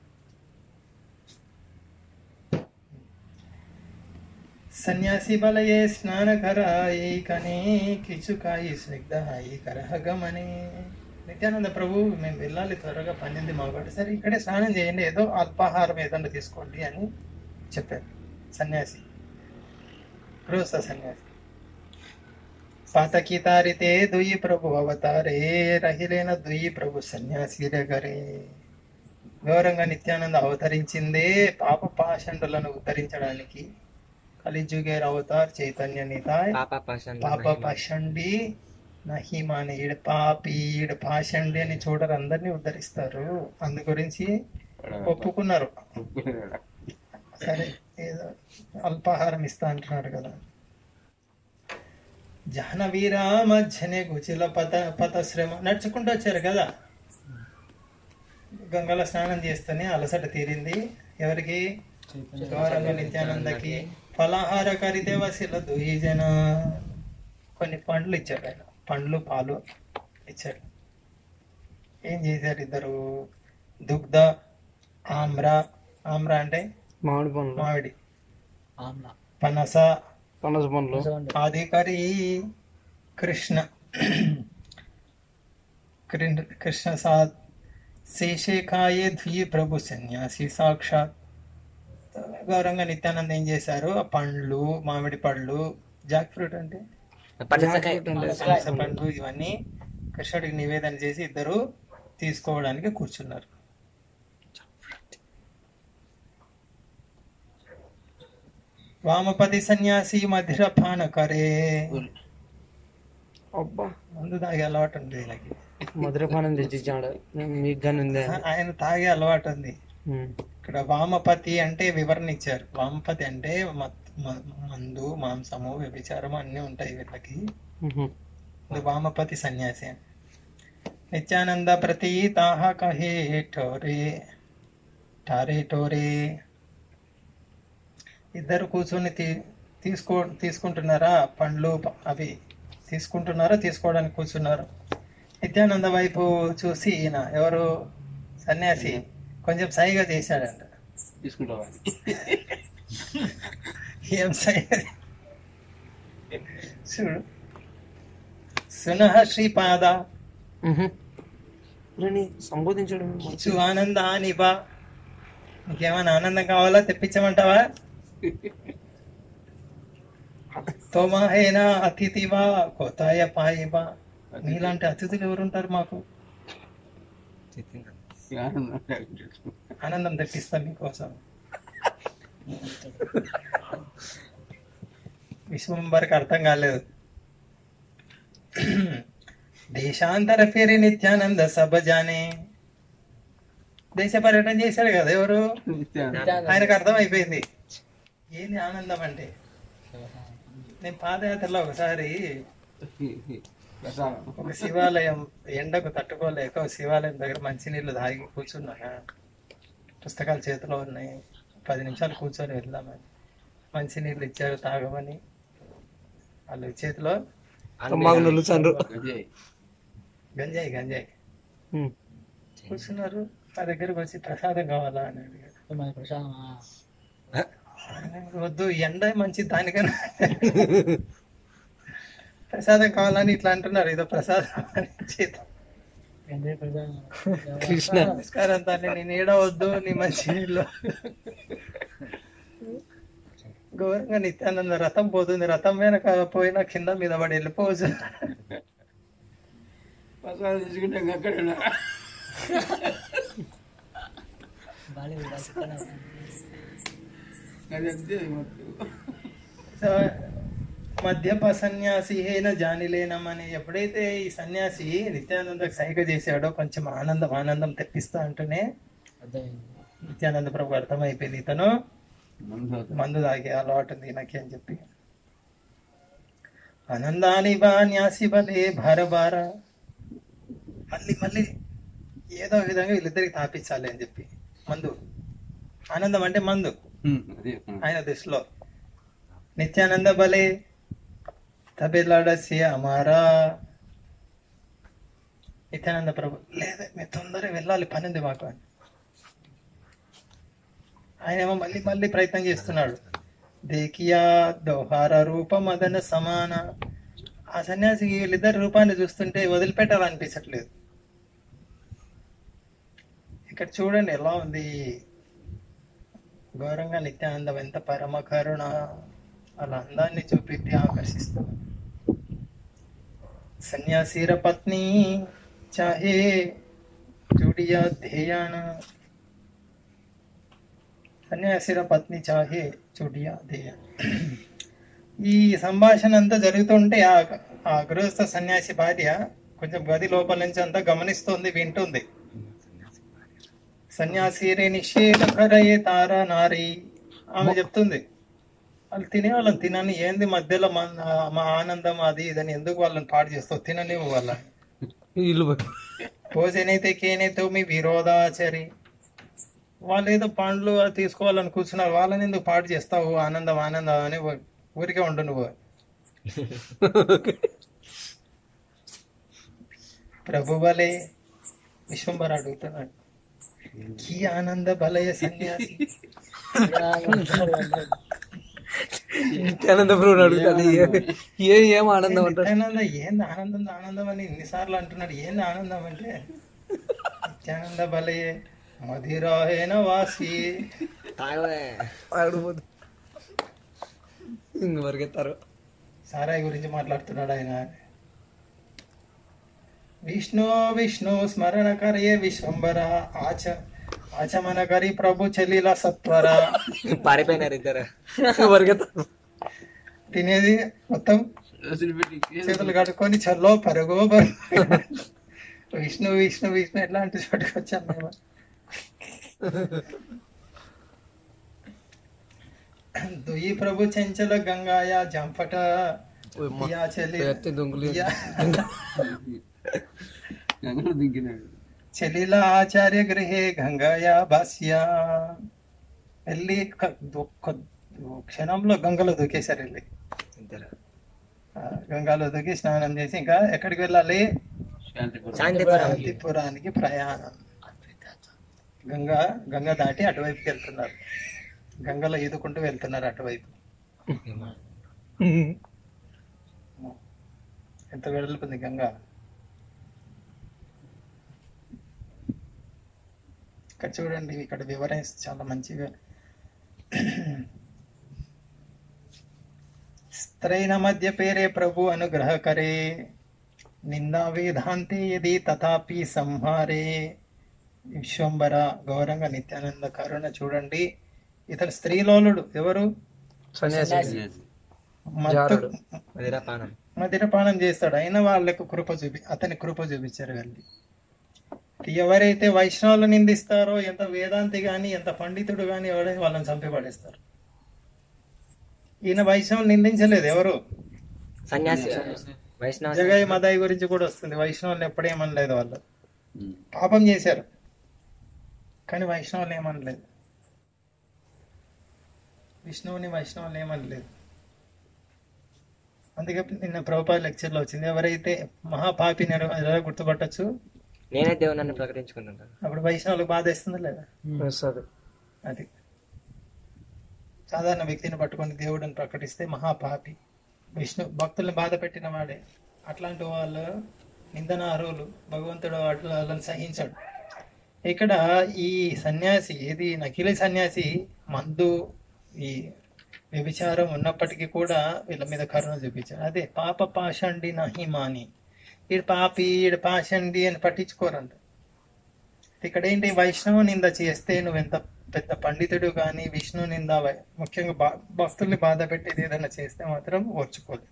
సన్యాసి బలయే స్నాన కరాయి కనే కిచుకాయి స్నిగ్ధాయి కరహగమనే నిత్యానంద ప్రభు మేము వెళ్ళాలి త్వరగా పన్నెండు మాగాడు సరే ఇక్కడే స్నానం చేయండి ఏదో అల్పాహారం ఏదన్నా తీసుకోండి అని చెప్పారు సన్యాసి గృహస్థ సన్యాసి పాతకి తారితే దుయి ప్రభు అవతారే రహిలేన దుయి ప్రభు సన్యాసి గరే వివరంగా నిత్యానంద అవతరించిందే పాప పాషండులను ఉద్ధరించడానికి కలిజుగేర్ అవతార్ చైతన్య నితాయ్ పాప పాషాణ పాప పాషండి నహిమాని ఈడ పాపి ఈడ పాషండి అని చూడరు అందరినీ ఉద్ధరిస్తారు అందు గురించి ఒప్పుకున్నారు సరే ఏదో అల్పాహారం ఇస్తా అంటున్నాడు కదా జాహ్నవీరా మధ్యనే గుచిల పత పతశ్రమ నడుచుకుంటూ వచ్చారు కదా గంగలో స్నానం చేస్తూనే అలసట తీరింది ఎవరికి గౌరంగ నిత్యానందకి ఫలాహార కరిదేవశిల దుహీజన కొన్ని పండ్లు ఇచ్చాడు ఆయన పండ్లు పాలు ఇచ్చాడు ఏం చేశారు ఇద్దరు దుగ్ధ ఆమ్ర ఆమ్ర అంటే మామిడి పండ్లు మామిడి ఆమ్లా పనస పనస పండ్లు ఆదికరి కృష్ణ కృ- కృష్ణ సా శేషేకాయే ద్వి ప్రభు సన్యాసి సాక్షాత్ గౌరంగ నిత్యానంద ఏం చేశారు ఆ పండ్లు మామిడి పళ్ళు జాక్ ఫ్రూట్ అంటే పనసకాయ పనస పండ్లు ఇవన్నీ కృష్ణుడికి నివేదన చేసి ఇద్దరు తీసుకోవడానికి కూర్చున్నారు వామపతి సన్యాసి మధిర పాన కరే అబ్బా మందు తాగే అలవాటు ఉంది ఈయనకి మధురపానం తెచ్చిచ్చాడు మీకు కానీ ఉందే ఆయన తాగే అలవాటు ఉంది ఉమ్. ఇక్కడ వామపతి అంటే వివరణ ఇచ్చారు వామపతి అంటే మత్- మ- మందు మాంసము వ్యభిచారము అన్ని ఉంటాయి వీళ్ళకి ఉహు. ఇది వామపతి సన్యాసి అని. నిత్యానంద ప్రతి తాహ కహే టోరే టారే టోరే ఇద్దరు కూర్చొని తీ తీసుకో తీసుకుంటున్నారా పండ్లు ప- అవి తీసుకుంటున్నారా తీసుకోవడానికి కూర్చున్నారు నిత్యానంద వైపు చూసి ఈయన ఎవరు సన్యాసి కొంచెం సైగా చేశాడంట తీసుకుంటావా ఏం సైగ చూడు సునః శ్రీపాద ఉహు. రండి, సంబోధించడం ఇచ్చు ఆనందాని బా నీకేమైనా ఆనందం కావాలా తెప్పించమంటావా తోమాహేనా అతిథివా కోతాయ పాయిబా నీలాంటి అతిథులు ఎవరుంటారు మాకు ఆనందం తెప్పిస్తాం మీకోసం విశ్వంబరికి అర్థం కాలేదు దేశాంతర ఫేరి నిత్యానంద సభ జానే దేశ పర్యటన చేశాడు కదా ఎవరు ఆయనకు అర్థం అయిపోయింది ఏంది ఆనందం అంటే నేను పాదయాత్రలో ఒకసారి ఒక శివాలయం ఎండకు తట్టుకోలేక ఒక శివాలయం దగ్గర మంచినీళ్ళు తాగి కూర్చున్నాను పుస్తకాలు చేతిలో ఉన్నాయి పది నిమిషాలు కూర్చొని వెళ్దామని మంచినీళ్ళు ఇచ్చారు తాగమని వాళ్ళు చేతిలో మాకు నిలుచండ్రు గంజాయి గంజాయి ఉమ్. కూర్చున్నారు మా దగ్గరకు వచ్చి ప్రసాదం కావాలా అని అడిగారు మన ప్రసాదం వద్దు ఎండ మంచి దానికన్నా ప్రసాదం కావాలని ఇట్లా అంటున్నారు ఏదో ప్రసాదం అని చేత ఎంజాయ్ ప్రసాదం కృష్ణ నమస్కారం తల్లి నేను ఏడ వద్దు నీ మంచి నీళ్ళు ఘోరంగా నిత్యానంద రథం పోతుంది రథం వెనక పోయినా కింద మీద పడి వెళ్ళిపోవచ్చు బాగా సో, మద్యప సన్యాసి హేన జానిలేనమని ఎప్పుడైతే ఈ సన్యాసి నిత్యానందకు సైగ చేశాడో కొంచెం ఆనందం ఆనందం తెప్పిస్తా అంటూనే అర్థమైంది నిత్యానంద ప్రభు అర్థమైపోయింది ఇతను మందు తాగే అలవాటు ఉంది ఈయనకి అని చెప్పి ఆనందాని బా న్యాసి బలే భార భార మళ్ళీ మళ్ళీ ఏదో విధంగా వీళ్ళిద్దరికి తాపించాలి అని చెప్పి మందు ఆనందం అంటే మందు ఆయన దృష్టిలో నిత్యానంద బలే తబెలాడసి అమారా నిత్యానంద ప్రభు లేదా మీరు తొందరగా వెళ్ళాలి పని ఉంది మాకు అని ఆయన ఏమో మళ్ళీ మళ్ళీ ప్రయత్నం చేస్తున్నాడు దేకియా దోహార రూప మదన సమాన ఆ సన్యాసి వీళ్ళిద్దరి రూపాన్ని చూస్తుంటే వదిలిపెట్టాలనిపించట్లేదు ఇక్కడ చూడండి ఎలా ఉంది ఘోరంగా నిత్యానందం ఎంత పరమ కరుణ వాళ్ళ అందాన్ని చూపెట్టి ఆకర్షిస్తుంది సన్యాసీర పత్ని చాహే జుడియా ధ్యేయాన సన్యాసిర పత్ని చాహే చుడియా ధ్యేయ ఈ సంభాషణ అంతా జరుగుతుంటే ఆ ఆ గృహస్థ సన్యాసి భార్య కొంచెం గది లోపల నుంచి అంతా గమనిస్తుంది వింటుంది సన్యాసిరే నిషేధ కరయే తార నారి ఆమె చెప్తుంది వాళ్ళు తినే వాళ్ళని తినని ఏంది మధ్యలో మా- మా ఆనందం అది ఇదని ఎందుకు వాళ్ళని పాడు చేస్తావు తినని వాళ్ళని వీళ్ళు భోజనైతే కేనైతే మీ విరోధాచరి వాళ్ళు ఏదో పండ్లు అది తీసుకోవాలని కూర్చున్నారు వాళ్ళని ఎందుకు పాడు చేస్తావు ఆనందం ఆనందం అని ఊ- ఊరికే ఉండు నువ్వు ప్రభు బలే విశ్వంబర అడుగుతున్నాడు ఈ ఆనంద బలయ సన్యాసి నిత్యానంద ప్రభుని అడుగుతాను ఏ ఏం ఆనందం అంటారు నిత్యానంద ఏంది ఆనందం ఆనందం అని ఎన్నిసార్లు అంటున్నాడు ఏంది ఆనందం అంటే నిత్యానంద బలయే మధిరాహేన వాసి తాగవే ఆడిపోదు ఇంక పరిగెత్తారు సారాయి గురించి మాట్లాడుతున్నాడు ఆయన విష్ణు విష్ణు స్మరణ కరియే విశ్వంబర ఆచ ఆచమన కరి ప్రభు చెల్లిల సత్వర పారిపోయినారు ఇద్దరు పరిగెత్తారు తినేది మొత్తం చేతులు కట్టుకొని చల్లో పరుగు పరుగు. విష్ణు విష్ణు విష్ణు ఎట్లాంటి చోటుకి వచ్చాం మేము దుయి ప్రభు చెంచల గంగాయ జంపట యా చెల్లి ఎత్తి దొంగలు యా. గంగలో దిగినాడు చెలిల ఆచార్య గృహే గంగాయ భాస్య వెళ్ళి క- దు- కొ- క్షణంలో గంగలో దూకేశారు వెళ్ళి ఇద్దరు ఆ, గంగాలో దూకి స్నానం చేసి ఇంకా ఎక్కడికి వెళ్ళాలి శాంతిపురం శాంతిపురం శాంతిపురానికి ప్రయాణం గంగా గంగ దాటి అటువైపుకి వెళ్తున్నారు గంగలో ఈదుకుంటూ వెళ్తున్నారు అటువైపు ఎంత వెడల్పుంది గంగ ఇక్కడ చూడండి ఇక్కడ వివరణ చాలా మంచిగా స్త్రైన మధ్య పేరే ప్రభు అనుగ్రహ కరే నిందా వేదాంతే యది తథాపి సంహారే విశ్వంబర గౌరంగ నిత్యానంద కరుణ చూడండి ఇతడు స్త్రీలోలుడు ఎవరు సన్యాసి మత్తు జారుడు. మదిరపానం మదిరపానం చేస్తాడు అయినా వాళ్ళకు కృప చూపి అతని కృప చూపించారు వెళ్ళి ఎవరైతే వైష్ణవులు నిందిస్తారో ఎంత వేదాంతి గాని ఎంత పండితుడు గాని ఎవరైనా వాళ్ళని చంపి పడేస్తారు ఈయన వైష్ణవులు నిందించలేదు ఎవరు సన్యాసి వైష్ణవ జగయ్ మదాయి గురించి కూడా వస్తుంది వైష్ణవులు ఎప్పుడేమనలేదు వాళ్ళు పాపం చేశారు కానీ వైష్ణవులు ఏమనలేదు విష్ణువుని వైష్ణవులు ఏమనలేదు అందుకే నిన్న ప్రభుపాద లెక్చర్ లో వచ్చింది ఎవరైతే మహాపాపిని ఎర- ఎలా గుర్తుపట్టచ్చు నేనే దేవుని ప్రకటించుకుంటున్నాను అప్పుడు వైష్ణవులకు బాధ ఇస్తుందా లేదా వస్తుంది అది సాధారణ వ్యక్తిని పట్టుకొని దేవుడిని ప్రకటిస్తే మహాపాపి విష్ణు భక్తుల్ని బాధ పెట్టిన వాడే అట్లాంటి వాళ్ళు నిందన అర్హులు భగవంతుడు వాటి వాళ్ళని సహించాడు ఇక్కడ ఈ సన్యాసి ఏది నకిలీ సన్యాసి మందు ఈ వ్యభిచారం ఉన్నప్పటికీ కూడా వీళ్ళ మీద కరుణ చూపించాడు అదే పాప పాషండి నహి మాని ఈడు పాపి ఈడు పాషండి అని పట్టించుకోరంట ఇక్కడ ఏంటి వైష్ణవ నింద చేస్తే నువ్వు ఎంత పెద్ద పండితుడు కానీ విష్ణు నింద వై- ముఖ్యంగా భ- భక్తుల్ని బాధ పెట్టేది ఏదైనా చేస్తే మాత్రం ఓర్చుకోదు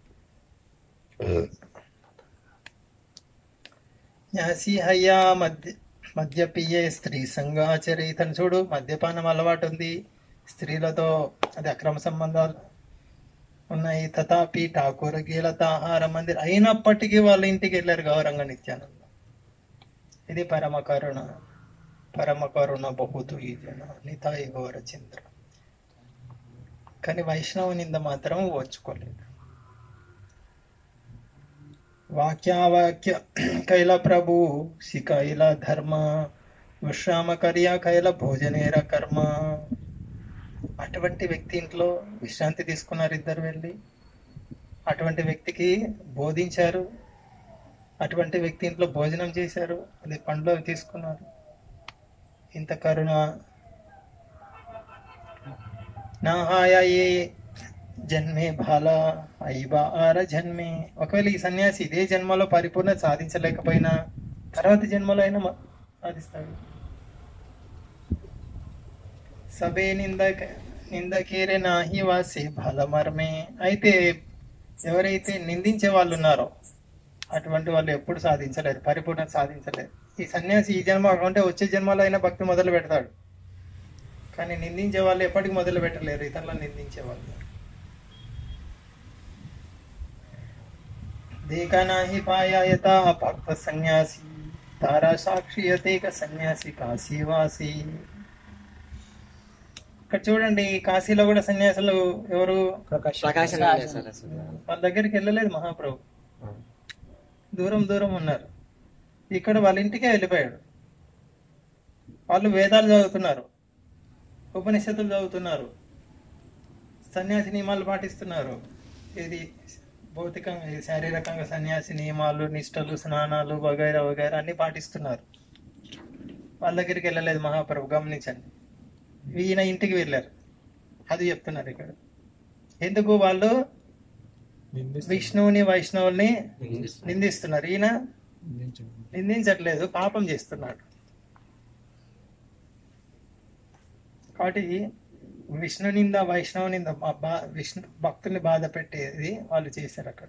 న్యాసి హయ్యా మధ్య మద్యపియే స్త్రీ సంగాచరి ఇతను చూడు మద్యపానం అలవాటు ఉంది స్త్రీలతో అది అక్రమ సంబంధాలు ఉన్నాయి తథాపి ఠాకూర గీలత ఆహార మందిర్ అయినప్పటికీ వాళ్ళ ఇంటికి వెళ్ళారు గౌరంగ నిత్యానంద ఇది పరమ కరుణ పరమ కరుణ బహుతు ఈ జన నితాయి గౌర చంద్ర కానీ వైష్ణవ నింద మాత్రం ఓర్చుకోలేదు వాక్యావాక్య కైల ప్రభు శికైల ధర్మ విశ్రామ కర్య కైల భోజనేర కర్మ అటువంటి వ్యక్తి ఇంట్లో విశ్రాంతి తీసుకున్నారు ఇద్దరు వెళ్ళి అటువంటి వ్యక్తికి బోధించారు అటువంటి వ్యక్తి ఇంట్లో భోజనం చేశారు అది పండ్లు అవి తీసుకున్నారు ఇంత కరుణ నాహాయ ఏ జన్మే బాల ఐబా ఆర జన్మే ఒకవేళ ఈ సన్యాసి ఇదే జన్మలో పరిపూర్ణ సాధించలేకపోయినా తర్వాత జన్మలో అయినా మ- సాధిస్తాడు సబే నిందక నిందకేరే నాహి వాసి బలమర్మే అయితే ఎవరైతే నిందించే వాళ్ళు ఉన్నారో అటువంటి వాళ్ళు ఎప్పుడు సాధించలేరు పరిపూర్ణ సాధించలేరు ఈ సన్యాసి ఈ జన్మ అంటే వచ్చే జన్మలో అయినా భక్తి మొదలు పెడతాడు కానీ నిందించే వాళ్ళు ఎప్పటికి మొదలు పెట్టలేరు ఇతరులను నిందించే వాళ్ళు देखा नाही पाया यथा भक्त सन्यासी तारा साक्षी यतेक సన్యాసి కాశీవాసి ఇక్కడ చూడండి కాశీలో కూడా సన్యాసులు ఎవరు ప్రకాశ్ ప్రకాశం సరస్వతి వాళ్ళ దగ్గరికి వెళ్ళలేదు మహాప్రభు దూరం దూరం ఉన్నారు ఇక్కడ వాళ్ళ ఇంటికే వెళ్ళిపోయాడు వాళ్ళు వేదాలు చదువుతున్నారు ఉపనిషత్తులు చదువుతున్నారు సన్యాసి నియమాలు పాటిస్తున్నారు ఇది భౌతికంగా ఇది శారీరకంగా సన్యాసి నియమాలు నిష్టలు స్నానాలు వగైరా వగైరా అన్ని పాటిస్తున్నారు వాళ్ళ దగ్గరికి వెళ్ళలేదు మహాప్రభు గమనించండి ఈయన ఇంటికి వెళ్ళారు అది చెప్తున్నారు ఇక్కడ ఎందుకు వాళ్ళు విష్ణువుని వైష్ణవుల్ని నిందిస్తున్నారు ఈయన నిందించట్లేదు పాపం చేస్తున్నాడు కాబట్టి విష్ణు నింద వైష్ణవ నింద బా- బా- విష్ణు భక్తుల్ని బాధ పెట్టేది వాళ్ళు చేశారు అక్కడ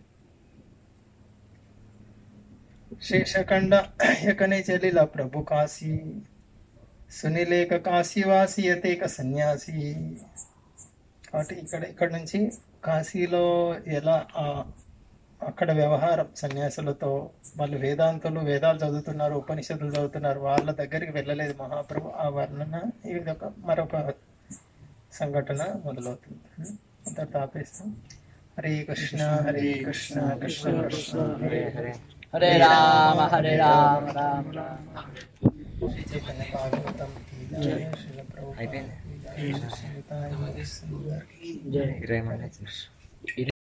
శేషఖండ ఎకనే చెల్లిల ప్రభు కాశీ సునిలేక కాశీవాసి యతేక సన్యాసి కాబట్టి ఇక్కడ ఇక్కడ నుంచి కాశీలో ఎలా ఆ అక్కడ వ్యవహారం సన్యాసులతో వాళ్ళు వేదాంతులు వేదాలు చదువుతున్నారు ఉపనిషత్తులు చదువుతున్నారు వాళ్ళ దగ్గరికి వెళ్ళలేదు మహాప్రభు ఆ వర్ణన ఇది ఒక మరొక సంఘటన మొదలవుతుంది అంతటితో ఆపేస్తాం హరే కృష్ణ హరే కృష్ణ కృష్ణ కృష్ణ హరే హరే హరే రామ హరే రామ రామ రామ శ్రీ చైతన్య భాగవతం కీ జయ, శ్రీల ప్రభుపాద అయిపోయింది. కీ జయ, శ్రీ చైతన్య సుందర్ ఇరవై మంది వచ్చినారు